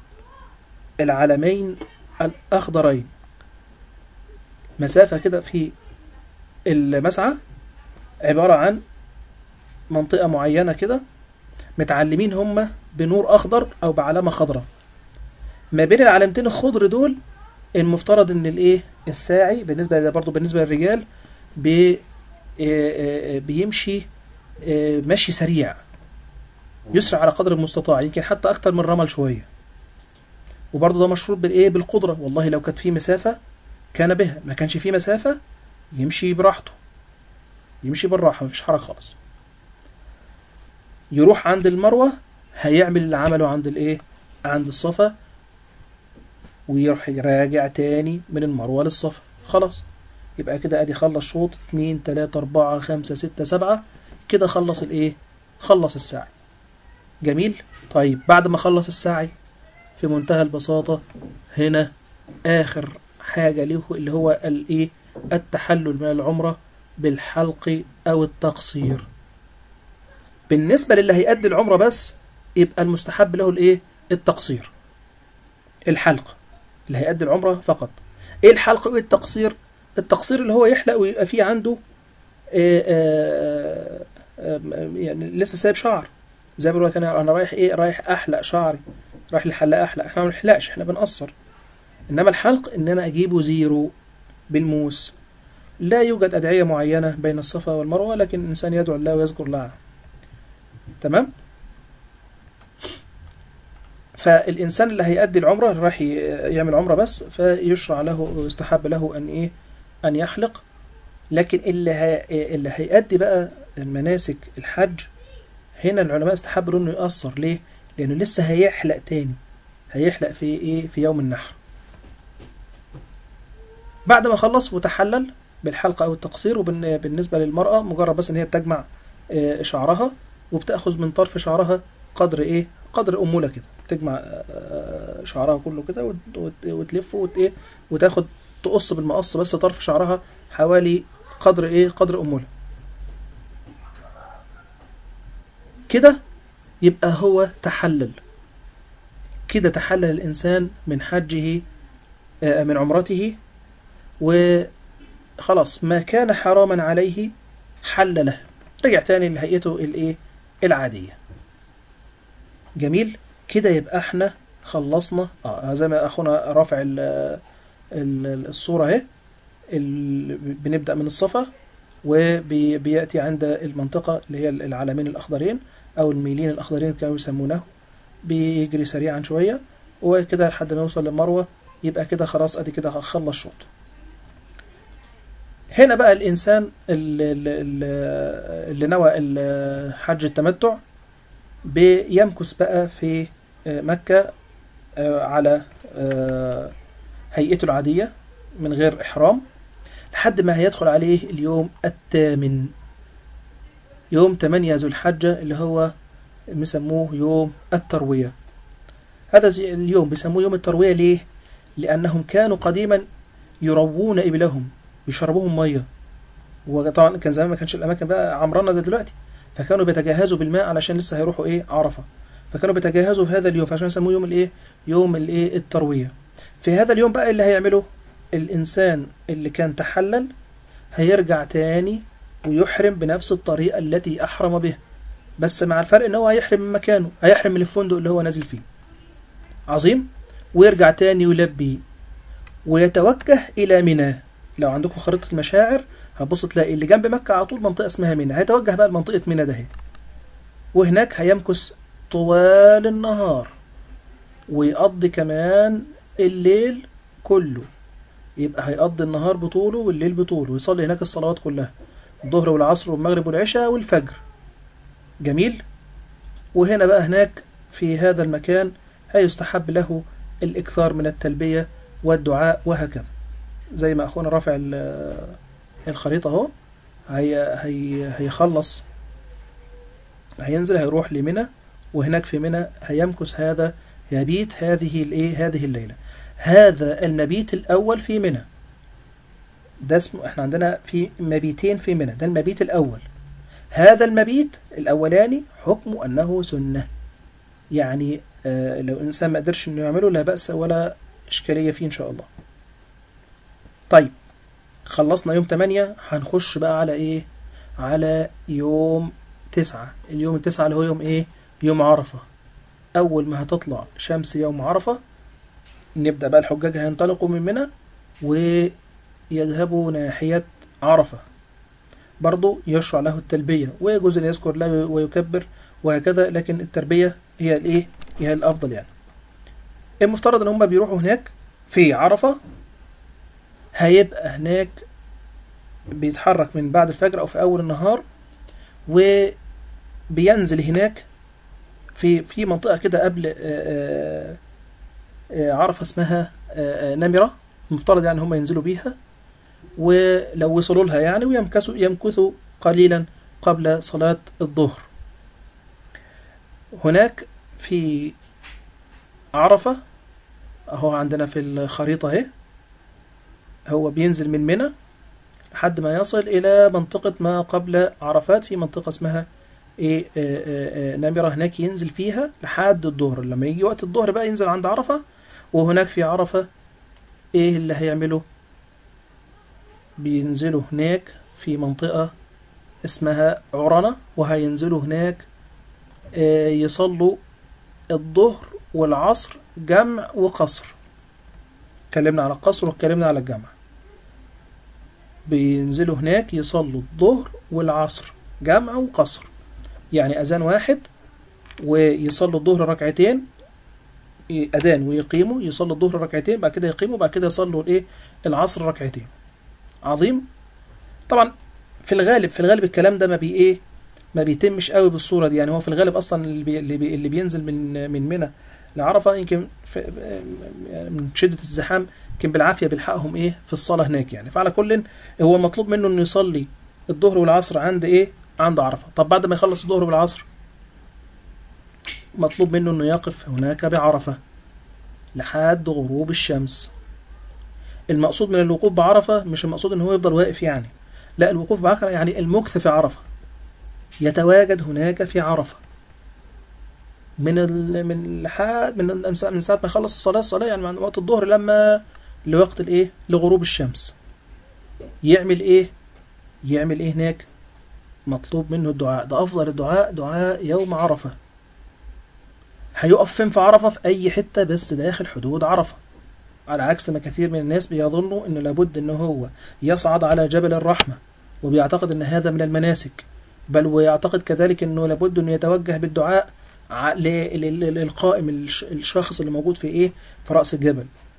العلمين الأخضرين مسافة كده في المسعى عبارة عن منطقة معينة كده متعلمين هم بنور أخضر أو بعلامة خضراء ما بين العلامتين الخضر دول المفترض ان الايه الساعي بالنسبه برضه بالنسبه للرجال بي بيمشي مشي سريع يسرع على قدر المستطاع يمكن حتى اكتر من الرمل شويه وبرضه ده مشروط بالايه بالقدره والله لو كانت في مسافه كان بها ما كانش في مسافه يمشي براحته يمشي بالراحه مفيش حرج خالص يروح عند المروه هيعمل اللي عمله عند الايه عند الصفا ويروح يراجع تاني من المروة للصفا خلاص يبقى كده ادي خلص شوط اتنين تلاتة اربعة خمسة ستة سبعة كده خلص الايه خلص السعي جميل طيب بعد ما خلص السعي في منتهى البساطة هنا اخر حاجة له اللي هو الايه التحلل من العمرة بالحلق او التقصير بالنسبة للي هيأدي العمرة بس يبقى المستحب له الايه التقصير الحلق اللي هيأدي العمرة فقط ايه الحلق وايه التقصير التقصير اللي هو يحلق ويبقى فيه عنده آآ آآ يعني لسه سايب شعر زي ما بقول انا انا رايح ايه رايح احلق شعري رايح للحلاق احلق احنا ما بنحلقش احنا بنقصر انما الحلق ان انا اجيبه زيرو بالموس لا يوجد ادعيه معينه بين الصفا والمروه لكن الانسان يدعو الله ويذكر الله تمام فالإنسان اللي هيأدي العمرة اللي راح يعمل عمرة بس فيشرع له ويستحب له أن إيه أن يحلق لكن اللي هي اللي هيأدي بقى المناسك الحج هنا العلماء استحبوا إنه يقصر ليه؟ لأنه لسه هيحلق تاني هيحلق في إيه في يوم النحر بعد ما خلص وتحلل بالحلقة أو التقصير وبالنسبة للمرأة مجرد بس إن هي بتجمع شعرها وبتأخذ من طرف شعرها قدر إيه قدر أمولة كده تجمع شعرها كله كده وتلفه وت ايه وتاخد تقص بالمقص بس طرف شعرها حوالي قدر ايه قدر أمولة كده يبقى هو تحلل كده تحلل الإنسان من حجه من عمرته وخلاص ما كان حراما عليه حل له رجع تاني لهيئته الايه العادية جميل كده يبقى احنا خلصنا اه زي ما اخونا رافع ال ال الصورة اهي بنبدأ من الصفا وبيأتي عند المنطقة اللي هي العلمين الأخضرين أو الميلين الأخضرين كانوا يسمونه بيجري سريعا شوية وكده لحد ما يوصل للمروة يبقى كده خلاص ادي كده خلص شوط هنا بقى الإنسان اللي, اللي اللي نوى ال- حج التمتع بيمكث بقى في آه، مكة آه، على آه، هيئته العادية من غير إحرام لحد ما هيدخل عليه اليوم الثامن يوم 8 ذو الحجة اللي هو بيسموه يوم التروية هذا زي- اليوم بيسموه يوم التروية ليه؟ لأنهم كانوا قديما يروون إبلهم بيشربوهم مية وطبعا كان زمان ما كانش الأماكن بقى عمرانة زي دلوقتي فكانوا بيتجهزوا بالماء علشان لسه هيروحوا إيه عرفة فكانوا بيتجهزوا في هذا اليوم فعشان يسموه يوم الإيه يوم الإيه التروية في هذا اليوم بقى اللي هيعمله الإنسان اللي كان تحلل هيرجع تاني ويحرم بنفس الطريقة التي أحرم بها بس مع الفرق إن هو هيحرم من مكانه هيحرم من الفندق اللي هو نازل فيه عظيم ويرجع تاني يلبي ويتوجه إلى منى لو عندكم خريطة المشاعر هتبص تلاقي اللي جنب مكة على طول منطقة اسمها منى هيتوجه بقى لمنطقة منى ده وهناك هيمكث طوال النهار ويقضي كمان الليل كله يبقى هيقضي النهار بطوله والليل بطوله ويصلي هناك الصلوات كلها الظهر والعصر والمغرب والعشاء والفجر جميل وهنا بقى هناك في هذا المكان هيستحب له الإكثار من التلبية والدعاء وهكذا زي ما أخونا رافع ال- الخريطة اهو هي هي هيخلص هينزل هيروح لمنى وهناك في منى هيمكث هذا يبيت هذه الايه هذه الليلة هذا المبيت الأول في منى ده اسمه احنا عندنا في مبيتين في منى ده المبيت الأول هذا المبيت الأولاني حكمه أنه سنة يعني آه لو إنسان ما قدرش إنه يعمله لا بأس ولا إشكالية فيه إن شاء الله طيب خلصنا يوم 8 هنخش بقى على إيه على يوم 9 اليوم التسعة اللي هو يوم إيه يوم عرفة أول ما هتطلع شمس يوم عرفة نبدأ بقى الحجاج هينطلقوا من منى ويذهبوا ناحية عرفة برضو يشرع له التلبية ويجوز أن يذكر الله ويكبر وهكذا لكن التربية هي الإيه هي الأفضل يعني المفترض أن هم بيروحوا هناك في عرفة هيبقى هناك بيتحرك من بعد الفجر أو في أول النهار وبينزل هناك في في منطقة كده قبل آه، آه، آه، عرفة اسمها آه، آه، نمرة المفترض يعني هم ينزلوا بيها ولو وصلوا لها يعني ويمكثوا يمكثوا قليلا قبل صلاة الظهر هناك في عرفة اهو عندنا في الخريطة اهي هو بينزل من منى لحد ما يصل إلى منطقة ما قبل عرفات في منطقة اسمها إيه آه، آه، آه، نمرة هناك ينزل فيها لحد الظهر لما يجي وقت الظهر بقى ينزل عند عرفة وهناك في عرفة إيه اللي هيعمله بينزلوا هناك في منطقة اسمها عرنة وهينزلوا هناك آه، يصلوا الظهر والعصر جمع وقصر اتكلمنا على القصر واتكلمنا على الجمع بينزلوا هناك يصلوا الظهر والعصر جمع وقصر يعني أذان واحد ويصلوا الظهر ركعتين ي- أذان ويقيموا يصلوا الظهر ركعتين بعد كده يقيموا بعد كده يصلوا الإيه العصر ركعتين عظيم طبعا في الغالب في الغالب الكلام ده ما بي إيه ما بيتمش قوي بالصورة دي يعني هو في الغالب أصلا اللي, بي اللي, بي اللي بينزل من من منى لعرفة يمكن في يعني من شدة الزحام يمكن بالعافية بيلحقهم إيه في الصلاة هناك يعني فعلى كل هو مطلوب منه إنه يصلي الظهر والعصر عند إيه عند عرفة طب بعد ما يخلص الظهر والعصر مطلوب منه انه يقف هناك بعرفة لحد غروب الشمس المقصود من الوقوف بعرفة مش المقصود ان هو يفضل واقف يعني لا الوقوف بعرفة يعني المكث في عرفة يتواجد هناك في عرفة من ال... من لحد من من ساعة ما يخلص الصلاة الصلاة يعني من وقت الظهر لما لوقت الايه لغروب الشمس يعمل ايه يعمل ايه هناك مطلوب منه الدعاء ده افضل الدعاء دعاء يوم عرفة هيقف فين في عرفة في أي حتة بس داخل حدود عرفة على عكس ما كثير من الناس بيظنوا إنه لابد إنه هو يصعد على جبل الرحمة وبيعتقد إن هذا من المناسك بل ويعتقد كذلك إنه لابد إنه يتوجه بالدعاء ع- ل- ل- ل- للقائم الش- الشخص اللي موجود في إيه في رأس الجبل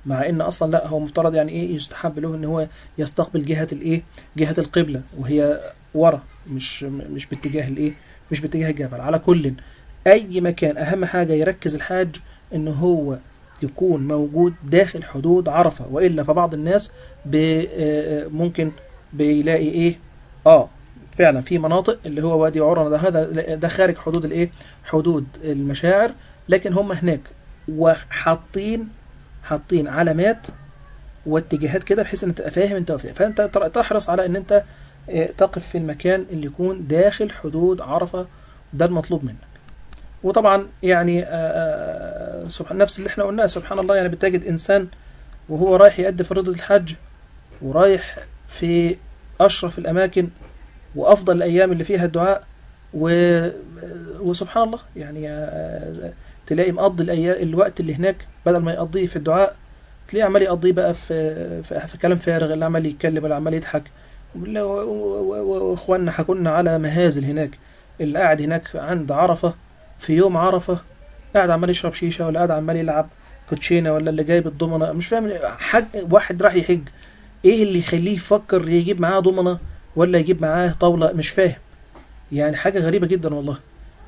مع ان اصلا لا هو مفترض يعني ايه يستحب له ان هو يستقبل جهه الايه جهه القبله وهي ورا مش مش باتجاه الايه مش باتجاه الجبل على كل اي مكان اهم حاجه يركز الحاج ان هو يكون موجود داخل حدود عرفه والا فبعض الناس بي آه، ممكن بيلاقي ايه اه فعلا في مناطق اللي هو وادي عرنة ده هذا ده خارج حدود الايه حدود المشاعر لكن هم هناك وحاطين حاطين علامات واتجاهات كده بحيث ان تبقى فاهم انت فين فانت تر- تحرص على ان انت آه، تقف في المكان اللي يكون داخل حدود عرفه ده المطلوب منك وطبعا يعني آه، آه، سبحان نفس اللي احنا قلناه سبحان الله يعني بتجد انسان وهو رايح يؤدي فريضه الحج ورايح في اشرف الاماكن وافضل الايام اللي فيها الدعاء و... وسبحان الله يعني آه، تلاقي مقضي الايام الوقت اللي هناك بدل ما يقضيه في الدعاء تلاقيه عمال يقضيه بقى في في, في كلام فارغ اللي عمال يتكلم اللي عمال يضحك ولا- و- و- و- واخواننا حكونا على مهازل هناك اللي قاعد هناك عند عرفه في يوم عرفه قاعد عمال يشرب شيشه ولا قاعد عمال يلعب كوتشينه ولا اللي جايب الضمنه مش فاهم حاج واحد راح يحج ايه اللي يخليه يفكر يجيب معاه ضمنه ولا يجيب معاه طاوله مش فاهم يعني حاجه غريبه جدا والله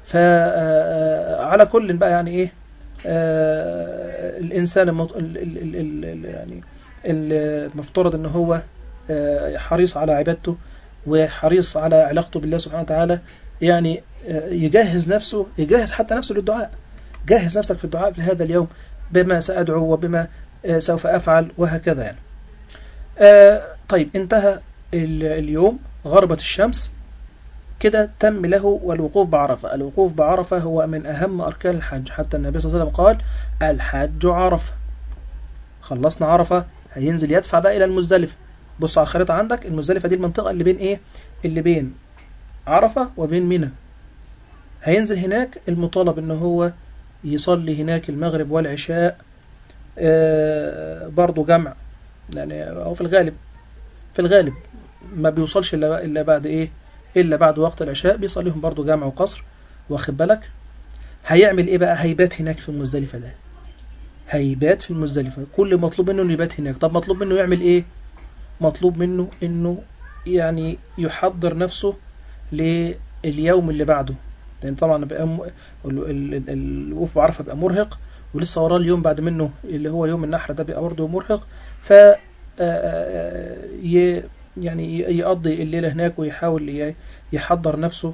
فعلى كل بقى يعني ايه آه، الانسان المط... ال... ال... ال... ال... ال... يعني المفترض ان هو آه، حريص على عبادته وحريص على علاقته بالله سبحانه وتعالى يعني آه، يجهز نفسه يجهز حتى نفسه للدعاء جهز نفسك في الدعاء في هذا اليوم بما سأدعو وبما آه، سوف أفعل وهكذا يعني آه، طيب انتهى ال- اليوم غربت الشمس كده تم له الوقوف بعرفة الوقوف بعرفة هو من أهم أركان الحج حتى النبي صلى الله عليه وسلم قال الحج عرفة خلصنا عرفة هينزل يدفع بقى إلى المزدلفة بص على الخريطة عندك المزدلفة دي المنطقة اللي بين إيه اللي بين عرفة وبين منى هينزل هناك المطالب إن هو يصلي هناك المغرب والعشاء آه برضو جمع يعني هو في الغالب في الغالب ما بيوصلش إلا إلا بعد إيه إلا بعد وقت العشاء بيصليهم برضو جامع وقصر واخد بالك هيعمل إيه بقى هيبات هناك في المزدلفة ده هيبات في المزدلفة كل مطلوب منه إنه يبات هناك طب مطلوب منه يعمل إيه مطلوب منه إنه يعني يحضر نفسه لليوم اللي بعده لأن طبعا بقى م... ال- ال- ال- الوقوف بعرفة بقى مرهق ولسه وراه اليوم بعد منه اللي هو يوم النحر ده بيبقى برضه مرهق ف آه، آه، ي- يعني ي- يقضي الليلة هناك ويحاول ي- يحضر نفسه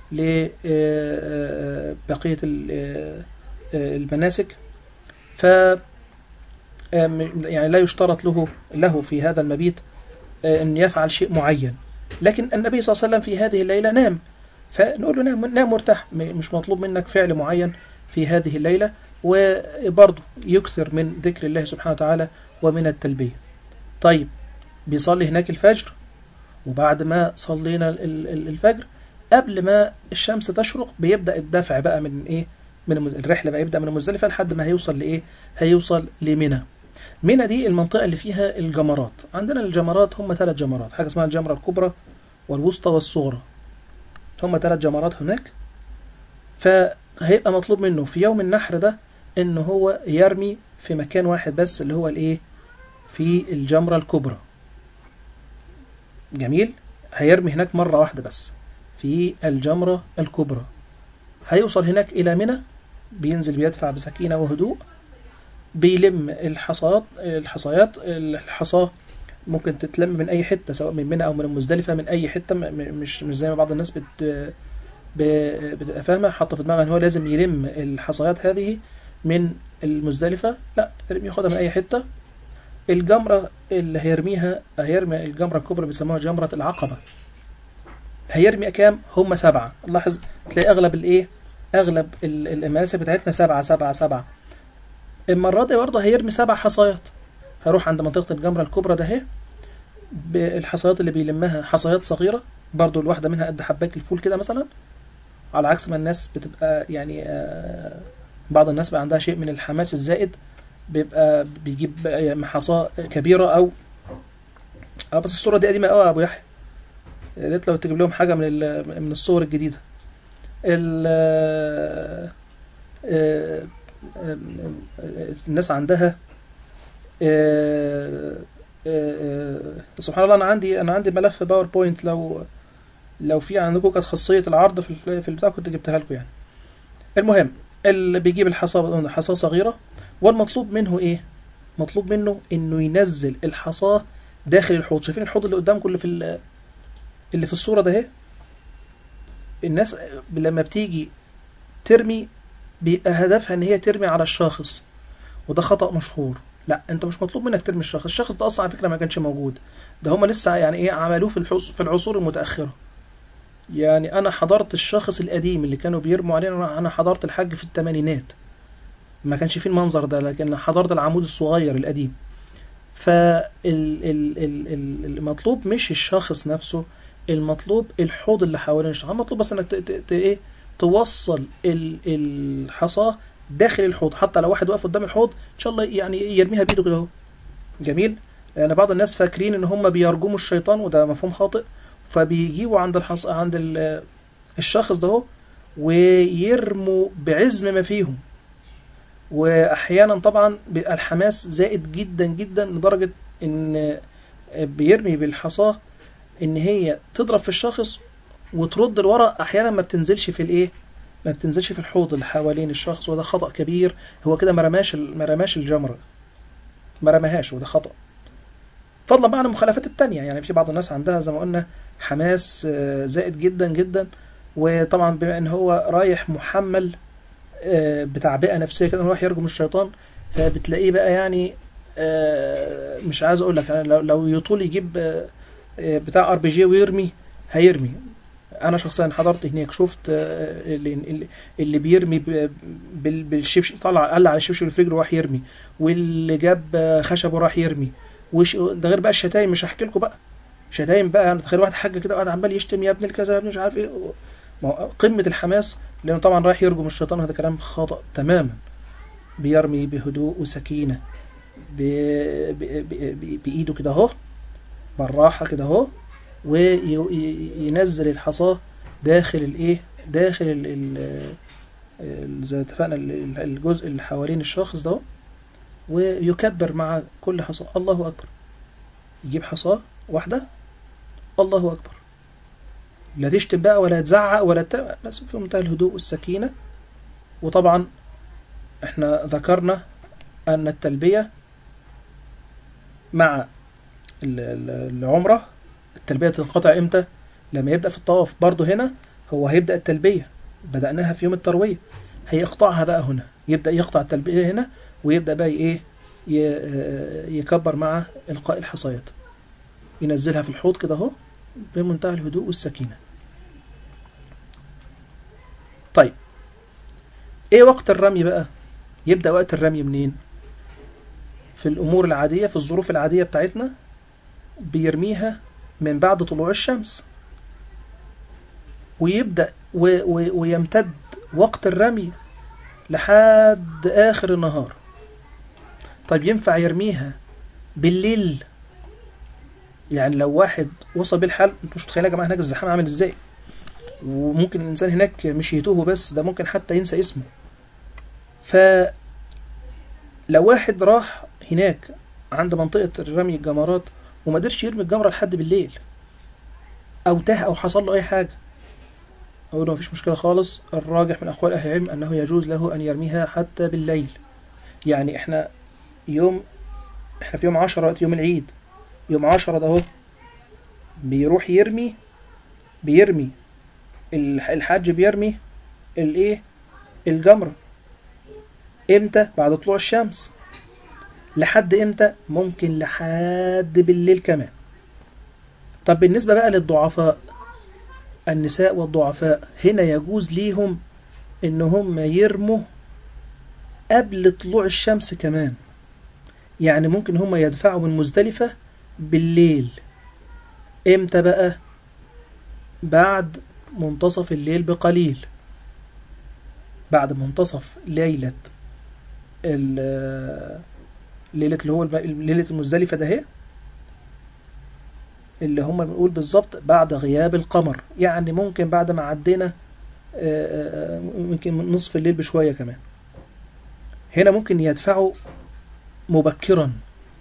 لبقية المناسك ف آم، يعني لا يشترط له له في هذا المبيت آه، أن يفعل شيء معين لكن النبي صلى الله عليه وسلم في هذه الليلة نام فنقول له نام نام مرتاح م- مش مطلوب منك فعل معين في هذه الليلة وبرضه يكثر من ذكر الله سبحانه وتعالى ومن التلبية طيب بيصلي هناك الفجر وبعد ما صلينا ال- ال- الفجر قبل ما الشمس تشرق بيبدأ الدفع بقى من ايه من الم- الرحلة بقى يبدأ من المزدلفة لحد ما هيوصل لإيه هيوصل لمنى منى دي المنطقة اللي فيها الجمرات عندنا الجمرات هم ثلاث جمرات حاجة اسمها الجمرة الكبرى والوسطى والصغرى هم ثلاث جمرات هناك فهيبقى مطلوب منه في يوم النحر ده ان هو يرمي في مكان واحد بس اللي هو الايه في الجمرة الكبرى جميل هيرمي هناك مرة واحدة بس في الجمرة الكبرى هيوصل هناك إلى منى بينزل بيدفع بسكينة وهدوء بيلم الحصات الحصيات الحصاة ممكن تتلم من أي حتة سواء من منى أو من المزدلفة من أي حتة م- م- مش مش زي ما بعض الناس بت ب- بتبقى فاهمة حاطة في دماغها إن هو لازم يلم الحصيات هذه من المزدلفة لا ياخدها من أي حتة الجمرة اللي هيرميها هيرمي الجمرة الكبرى بيسموها جمرة العقبة هيرمي كام هم سبعة لاحظ تلاقي أغلب الإيه أغلب ال- ال- المناسك بتاعتنا سبعة سبعة سبعة المرة دي برضه هيرمي سبع حصيات هروح عند منطقة الجمرة الكبرى ده اهي بالحصيات اللي بيلمها حصيات صغيرة برضه الواحدة منها قد حباية الفول كده مثلا على عكس ما الناس بتبقى يعني آه، بعض الناس بقى عندها شيء من الحماس الزائد بيبقى بيجيب يعني حصاة كبيرة أو اه بس الصورة دي قديمة قوي يا أبو يحيى يا ريت لو تجيب لهم حاجة من ال- من الصور الجديدة ال آه، آه، آه، الناس عندها آه، آه، آه، سبحان الله انا عندي انا عندي ملف باوربوينت لو لو في عندكم كانت خاصيه العرض في ال- في البتاع كنت جبتها لكم يعني المهم اللي بيجيب الحصاه حصاه صغيره والمطلوب منه ايه مطلوب منه انه ينزل الحصاه داخل الحوض شايفين الحوض اللي قدامكم اللي في ال- اللي في الصوره ده اهي الناس لما بتيجي ترمي بيبقى هدفها ان هي ترمي على الشاخص وده خطأ مشهور لا انت مش مطلوب منك ترمي الشخص الشخص ده اصلا على فكره ما كانش موجود ده هم لسه يعني ايه عملوه في الحص... في العصور المتاخره يعني انا حضرت الشخص القديم اللي كانوا بيرموا علينا انا حضرت الحج في الثمانينات ما كانش فيه المنظر ده لكن حضرت العمود الصغير القديم فالمطلوب مش الشخص نفسه المطلوب الحوض اللي حوالين الشخص المطلوب بس انك ت... ت... ت... ايه توصل ال... الحصاه داخل الحوض حتى لو واحد واقف قدام الحوض ان شاء الله يعني يرميها بايده كده اهو جميل لان بعض الناس فاكرين ان هم بيرجموا الشيطان وده مفهوم خاطئ فبيجيبوا عند الحص... عند ال... الشخص ده اهو ويرموا بعزم ما فيهم واحيانا طبعا بيبقى الحماس زائد جدا جدا لدرجه ان بيرمي بالحصاه ان هي تضرب في الشخص وترد لورا احيانا ما بتنزلش في الايه ما بتنزلش في الحوض اللي حوالين الشخص وده خطأ كبير هو كده ما رماش ما رماش الجمرة ما رماهاش وده خطأ فضلا بقى عن المخالفات التانية يعني في بعض الناس عندها زي ما قلنا حماس آه، زائد جدا جدا وطبعا بما ان هو رايح محمل آه، بتعبئة نفسية كده رايح يرجم الشيطان فبتلاقيه بقى يعني آه، مش عايز اقول لك يعني لو لو يطول يجيب آه، آه، بتاع ار بي جي ويرمي هيرمي انا شخصيا حضرت هناك شفت آه، اللي, اللي- اللي بيرمي ب- بال- بالشبشب طلع قلع على الشبشب اللي في رجله وراح يرمي واللي جاب آه، خشب وراح يرمي وش ده غير بقى الشتايم مش هحكي لكم بقى شتايم بقى يعني تخيل واحد حاج كده قاعد عمال يشتم يا ابن الكذا يا ابن مش عارف ايه ما هو قمه الحماس لانه طبعا رايح يرجم الشيطان هذا كلام خطأ تماما بيرمي بهدوء وسكينه ب... ب... ب... ب... بايده كده اهو بالراحه كده اهو وينزل الحصاه داخل الايه داخل ال ال ال- زي ما اتفقنا ال- ال- الجزء اللي حوالين الشخص ده ويكبر مع كل حصاه الله اكبر يجيب حصاه واحده الله اكبر لا تشتم بقى ولا تزعق ولا ت... بس في منتهى الهدوء والسكينه وطبعا احنا ذكرنا ان التلبيه مع ال- ال- العمره التلبيه تنقطع امتى لما يبدا في الطواف برضه هنا هو هيبدا التلبيه بداناها في يوم الترويه هيقطعها بقى هنا يبدا يقطع التلبيه هنا ويبدا بقى ايه ي- آه، يكبر مع القاء الحصيات ينزلها في الحوض كده اهو بمنتهى الهدوء والسكينه طيب ايه وقت الرمي بقى يبدا وقت الرمي منين في الامور العاديه في الظروف العاديه بتاعتنا بيرميها من بعد طلوع الشمس ويبدأ و و ويمتد وقت الرمي لحد آخر النهار طيب ينفع يرميها بالليل يعني لو واحد وصل بيه الحال انتوا مش متخيلين يا جماعه هناك الزحام عامل ازاي وممكن الانسان هناك مش يتوه بس ده ممكن حتى ينسى اسمه ف لو واحد راح هناك عند منطقه رمي الجمرات وما قدرش يرمي الجمره لحد بالليل او تاه او حصل له اي حاجه اقول له مفيش مشكله خالص الراجح من اقوال اهل العلم انه يجوز له ان يرميها حتى بالليل يعني احنا يوم احنا في يوم عشرة وقت يوم العيد يوم عشرة ده اهو بيروح يرمي بيرمي الح- الحاج بيرمي الايه الجمرة امتى بعد طلوع الشمس لحد امتى ممكن لحد بالليل كمان طب بالنسبة بقى للضعفاء النساء والضعفاء هنا يجوز ليهم ان هم يرموا قبل طلوع الشمس كمان يعني ممكن هم يدفعوا من مزدلفة بالليل امتى بقى بعد منتصف الليل بقليل بعد منتصف ليلة ال- ليلة اللي هو الب- ليلة المزدلفة ده هي اللي هم بنقول بالظبط بعد غياب القمر يعني ممكن بعد ما عدينا آه، آه، ممكن من نصف الليل بشوية كمان هنا ممكن يدفعوا مبكرا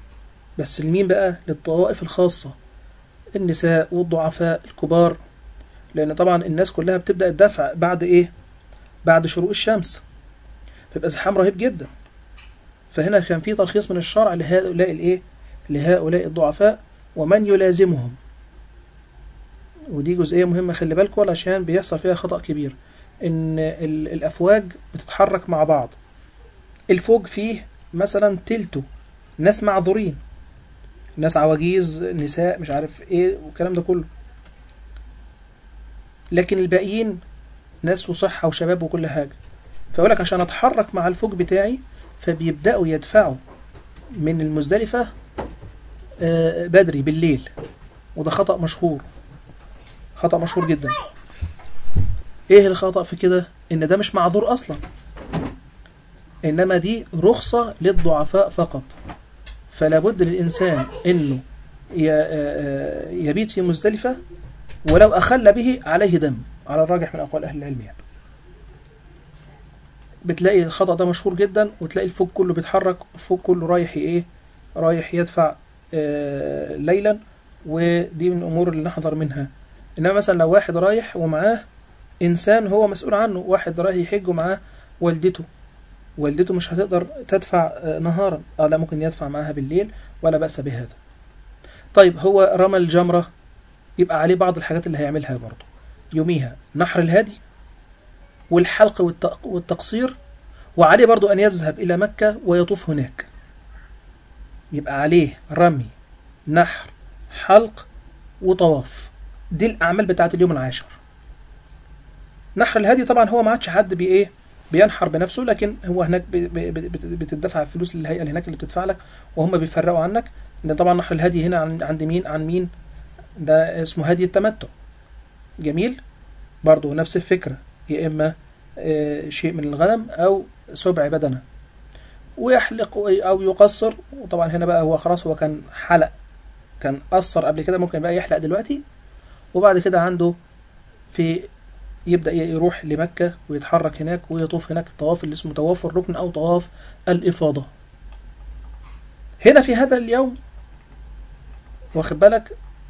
بس لمين بقى للطوائف الخاصة النساء والضعفاء الكبار لأن طبعا الناس كلها بتبدأ الدفع بعد إيه بعد شروق الشمس فيبقى زحام رهيب جدا فهنا كان في ترخيص من الشرع لهؤلاء الإيه لهؤلاء الضعفاء ومن يلازمهم ودي جزئية مهمة خلي بالكم علشان بيحصل فيها خطأ كبير إن ال- الأفواج بتتحرك مع بعض الفوج فيه مثلا تلته ناس معذورين ناس عواجيز نساء مش عارف ايه والكلام ده كله لكن الباقيين ناس وصحة وشباب وكل حاجة فيقول لك عشان اتحرك مع الفوج بتاعي فبيبدأوا يدفعوا من المزدلفة آه، بدري بالليل وده خطأ مشهور خطأ مشهور جدا ايه الخطأ في كده ان ده مش معذور اصلا انما دي رخصة للضعفاء فقط فلا بد للإنسان إنه ي- آه، يبيت في مزدلفة ولو أخل به عليه دم على الراجح من أقوال أهل العلم يعني بتلاقي الخطأ ده مشهور جدا وتلاقي الفوق كله بيتحرك الفوق كله رايح إيه رايح يدفع آه، ليلا ودي من الأمور اللي نحذر منها إنما مثلا لو واحد رايح ومعاه إنسان هو مسؤول عنه واحد رايح يحج ومعاه والدته والدته مش هتقدر تدفع آه، نهارا اه لا ممكن يدفع معاها بالليل ولا بأس بهذا طيب هو رمى الجمرة يبقى عليه بعض الحاجات اللي هيعملها برضه يوميها نحر الهدي والحلق والتق- والتقصير وعليه برضه أن يذهب إلى مكة ويطوف هناك يبقى عليه رمي نحر حلق وطواف دي الأعمال بتاعت اليوم العاشر نحر الهدي طبعا هو ما عادش حد بي ايه بينحر بنفسه لكن هو هناك بي- بي- بي- بت- بتدفع فلوس للهيئه اللي هناك اللي بتدفع لك وهم بيفرقوا عنك ان طبعا نحر الهدي هنا عن- عند مين عن مين ده اسمه هدي التمتع جميل برضه نفس الفكره يا اما آه، شيء من الغنم او سبع بدنه ويحلق او يقصر وطبعا هنا بقى هو خلاص هو كان حلق كان قصر قبل كده ممكن بقى يحلق دلوقتي وبعد كده عنده في يبدأ يروح لمكة ويتحرك هناك ويطوف هناك الطواف اللي اسمه طواف الركن أو طواف الإفاضة هنا في هذا اليوم واخد بالك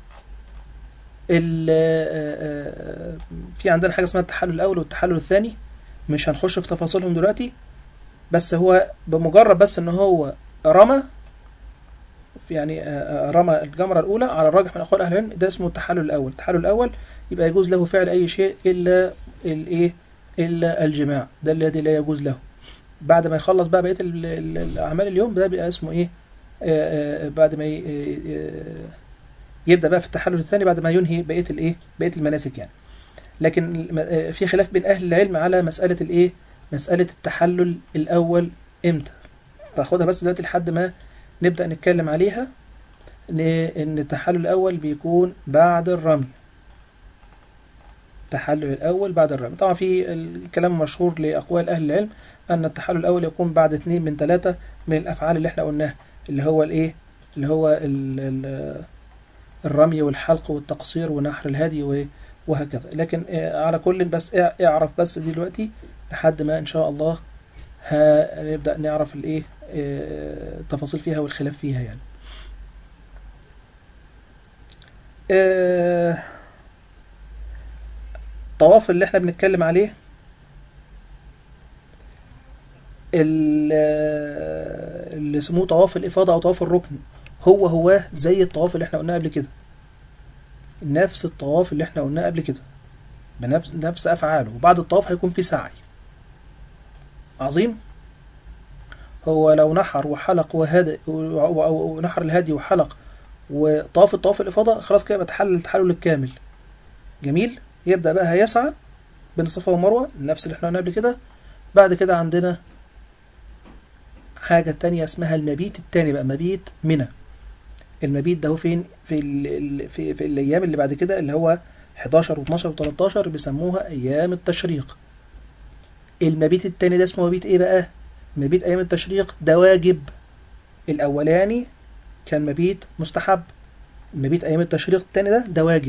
ال- آه، آه، في عندنا حاجة اسمها التحلل الأول والتحلل الثاني مش هنخش في تفاصيلهم دلوقتي بس هو بمجرد بس ان هو رمى يعني آه، آه، رمى الجمرة الأولى على الراجح من أقوال أهل العلم ده اسمه التحلل الأول التحلل الأول يبقى يجوز له فعل أي شيء إلا الإيه إلا الجماع ده الذي لا يجوز له بعد ما يخلص بقى بقية ال- ال- الأعمال اليوم ده بيبقى اسمه إيه آه، آه، بعد ما ي- آه، يبدأ بقى في التحلل الثاني بعد ما ينهي بقية الإيه بقية المناسك يعني لكن الم- آه، في خلاف بين أهل العلم على مسألة الإيه مسألة التحلل الأول إمتى فاخدها بس دلوقتي لحد ما نبدأ نتكلم عليها لأن التحلل الأول بيكون بعد الرمي التحلل الأول بعد الرمي طبعا في الكلام المشهور لأقوال أهل العلم أن التحلل الأول يكون بعد اثنين من ثلاثة من الأفعال اللي احنا قلناها اللي هو الإيه اللي هو ال ال الرمي والحلق والتقصير ونحر الهدي و- وهكذا لكن آه، على كل بس اع- اعرف بس دلوقتي لحد ما إن شاء الله هنبدأ نعرف الإيه آه، التفاصيل فيها والخلاف فيها يعني آه، الطواف اللي احنا بنتكلم عليه ال- آه، اللي اسموه طواف الإفاضة أو طواف الركن هو هو زي الطواف اللي احنا قلناه قبل كده نفس الطواف اللي احنا قلناه قبل كده بنفس نفس أفعاله وبعد الطواف هيكون في سعي عظيم هو لو نحر وحلق وهدى ونحر الهدي وحلق وطاف الطواف الإفاضة خلاص كده بتحلل التحلل الكامل جميل يبدأ بقى هيسعى بين الصفا ومروة نفس اللي احنا قلنا قبل كده بعد كده عندنا حاجة تانية اسمها المبيت التاني بقى مبيت منى المبيت ده هو فين في ال... ال- في, في الأيام اللي بعد كده اللي هو 11 و12 و13 بيسموها أيام التشريق المبيت التاني ده اسمه مبيت ايه بقى مبيت أيام التشريق ده واجب الأولاني كان مبيت مستحب مبيت أيام التشريق التاني ده ده واجب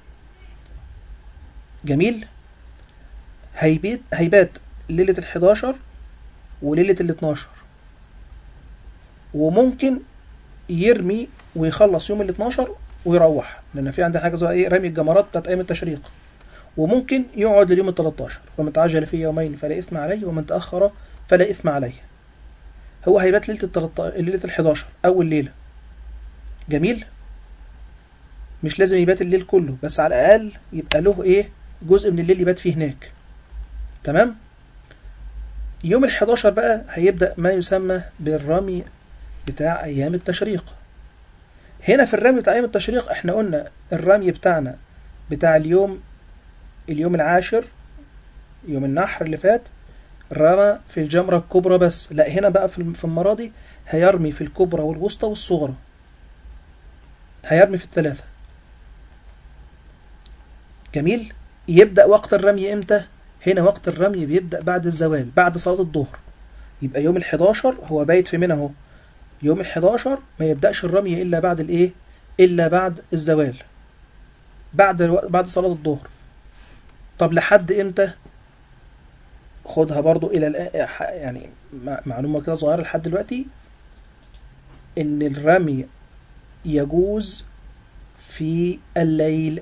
جميل هيبيت هيبات ليلة الحداشر وليلة الاتناشر وممكن يرمي ويخلص يوم ال 12 ويروح لان في عندنا حاجه زي ايه رمي الجمرات بتاعت ايام التشريق وممكن يقعد لليوم ال 13 فمن تعجل في يومين فلا اثم عليه ومن تاخر فلا اثم عليه هو هيبات ليله ال 13 ليله ال 11 اول ليله جميل مش لازم يبات الليل كله بس على الاقل يبقى له ايه جزء من الليل يبات فيه هناك تمام يوم ال 11 بقى هيبدا ما يسمى بالرمي بتاع ايام التشريق هنا في الرمي بتاع ايام التشريق احنا قلنا الرمي بتاعنا بتاع اليوم اليوم العاشر يوم النحر اللي فات رمى في الجمرة الكبرى بس لا هنا بقى في في المرة دي هيرمي في الكبرى والوسطى والصغرى هيرمي في الثلاثة جميل يبدأ وقت الرمي امتى هنا وقت الرمي بيبدأ بعد الزوال بعد صلاة الظهر يبقى يوم ال11 هو بايت في منى اهو يوم ال11 ما يبدأش الرمي إلا بعد الإيه؟ إلا بعد الزوال بعد الو... بعد صلاة الظهر طب لحد إمتى؟ خدها برضو إلى الآن يعني مع- معلومة كده صغيرة لحد دلوقتي إن الرمي يجوز في الليل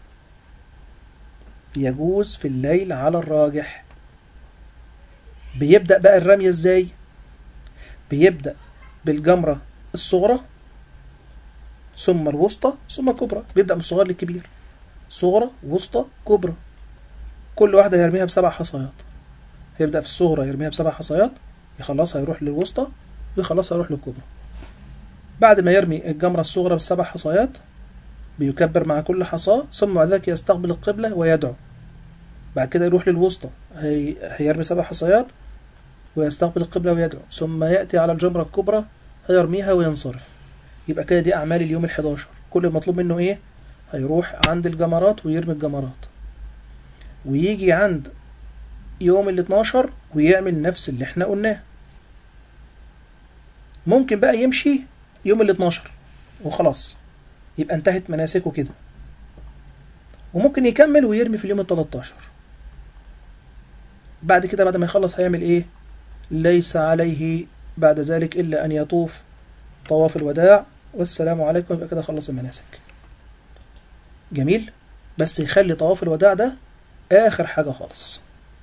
يجوز في الليل على الراجح بيبدأ بقى الرمي ازاي بيبدأ بالجمرة الصغرى ثم الوسطى ثم الكبرى بيبدأ من الصغير للكبير صغرى وسطى كبرى كل واحدة يرميها بسبع حصيات يبدأ في الصغرى يرميها بسبع حصيات يخلصها يروح للوسطى ويخلصها يروح للكبرى بعد ما يرمي الجمرة الصغرى بالسبع حصيات بيكبر مع كل حصاة ثم بعد ذلك يستقبل القبلة ويدعو بعد كده يروح للوسطى هي... هيرمي سبع حصيات ويستقبل القبلة ويدعو ثم يأتي على الجمرة الكبرى هيرميها وينصرف يبقى كده دي أعمال اليوم الحداشر كل المطلوب منه إيه هيروح عند الجمرات ويرمي الجمرات ويجي عند يوم ال 12 ويعمل نفس اللي احنا قلناه ممكن بقى يمشي يوم ال 12 وخلاص يبقى انتهت مناسكه كده وممكن يكمل ويرمي في اليوم ال 13 بعد كده بعد ما يخلص هيعمل ايه ليس عليه بعد ذلك الا ان يطوف طواف الوداع والسلام عليكم يبقى كده خلص المناسك جميل بس يخلي طواف الوداع ده اخر حاجه خالص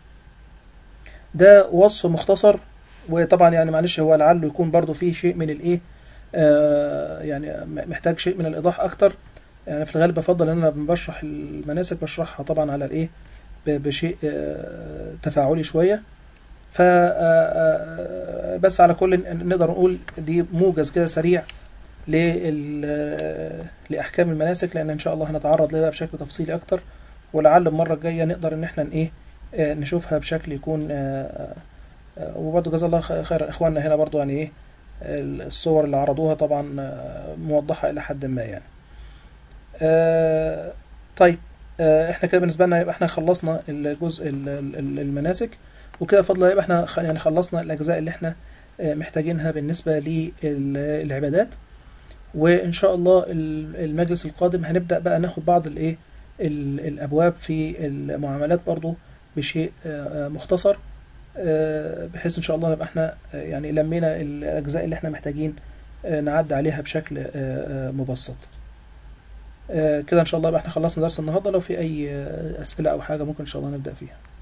ده وصف مختصر وطبعا يعني معلش هو لعله يكون برضو فيه شيء من الايه آه يعني محتاج شيء من الايضاح اكتر يعني في الغالب بفضل ان انا بشرح المناسك بشرحها طبعا على الايه ب- بشيء آه تفاعلي شويه ف آه، آه، بس على كل نقدر نقول دي موجز كده سريع لل- آه، لاحكام المناسك لان ان شاء الله هنتعرض لها بشكل تفصيلي اكتر ولعل المره الجايه نقدر ان احنا ايه آه، نشوفها بشكل يكون آه، آه، وبرضه جزا الله خ- خير اخواننا هنا برضه يعني ايه الصور اللي عرضوها طبعا آه، موضحه الى حد ما يعني آه، طيب آه، احنا كده بالنسبه لنا يبقى احنا خلصنا الجزء ال- ال- المناسك وكده بفضل الله يبقى احنا خ- يعني خلصنا الاجزاء اللي احنا آه، محتاجينها بالنسبه للعبادات وان شاء الله ال- المجلس القادم هنبدا بقى ناخد بعض الايه ال- الابواب في المعاملات برضو بشيء آه، آه، مختصر آه، بحيث ان شاء الله نبقى احنا آه، يعني لمينا الاجزاء اللي احنا محتاجين آه، نعدي عليها بشكل آه، آه، مبسط آه، كده ان شاء الله يبقى احنا خلصنا درس النهارده لو في اي آه، اسئله او حاجه ممكن ان شاء الله نبدا فيها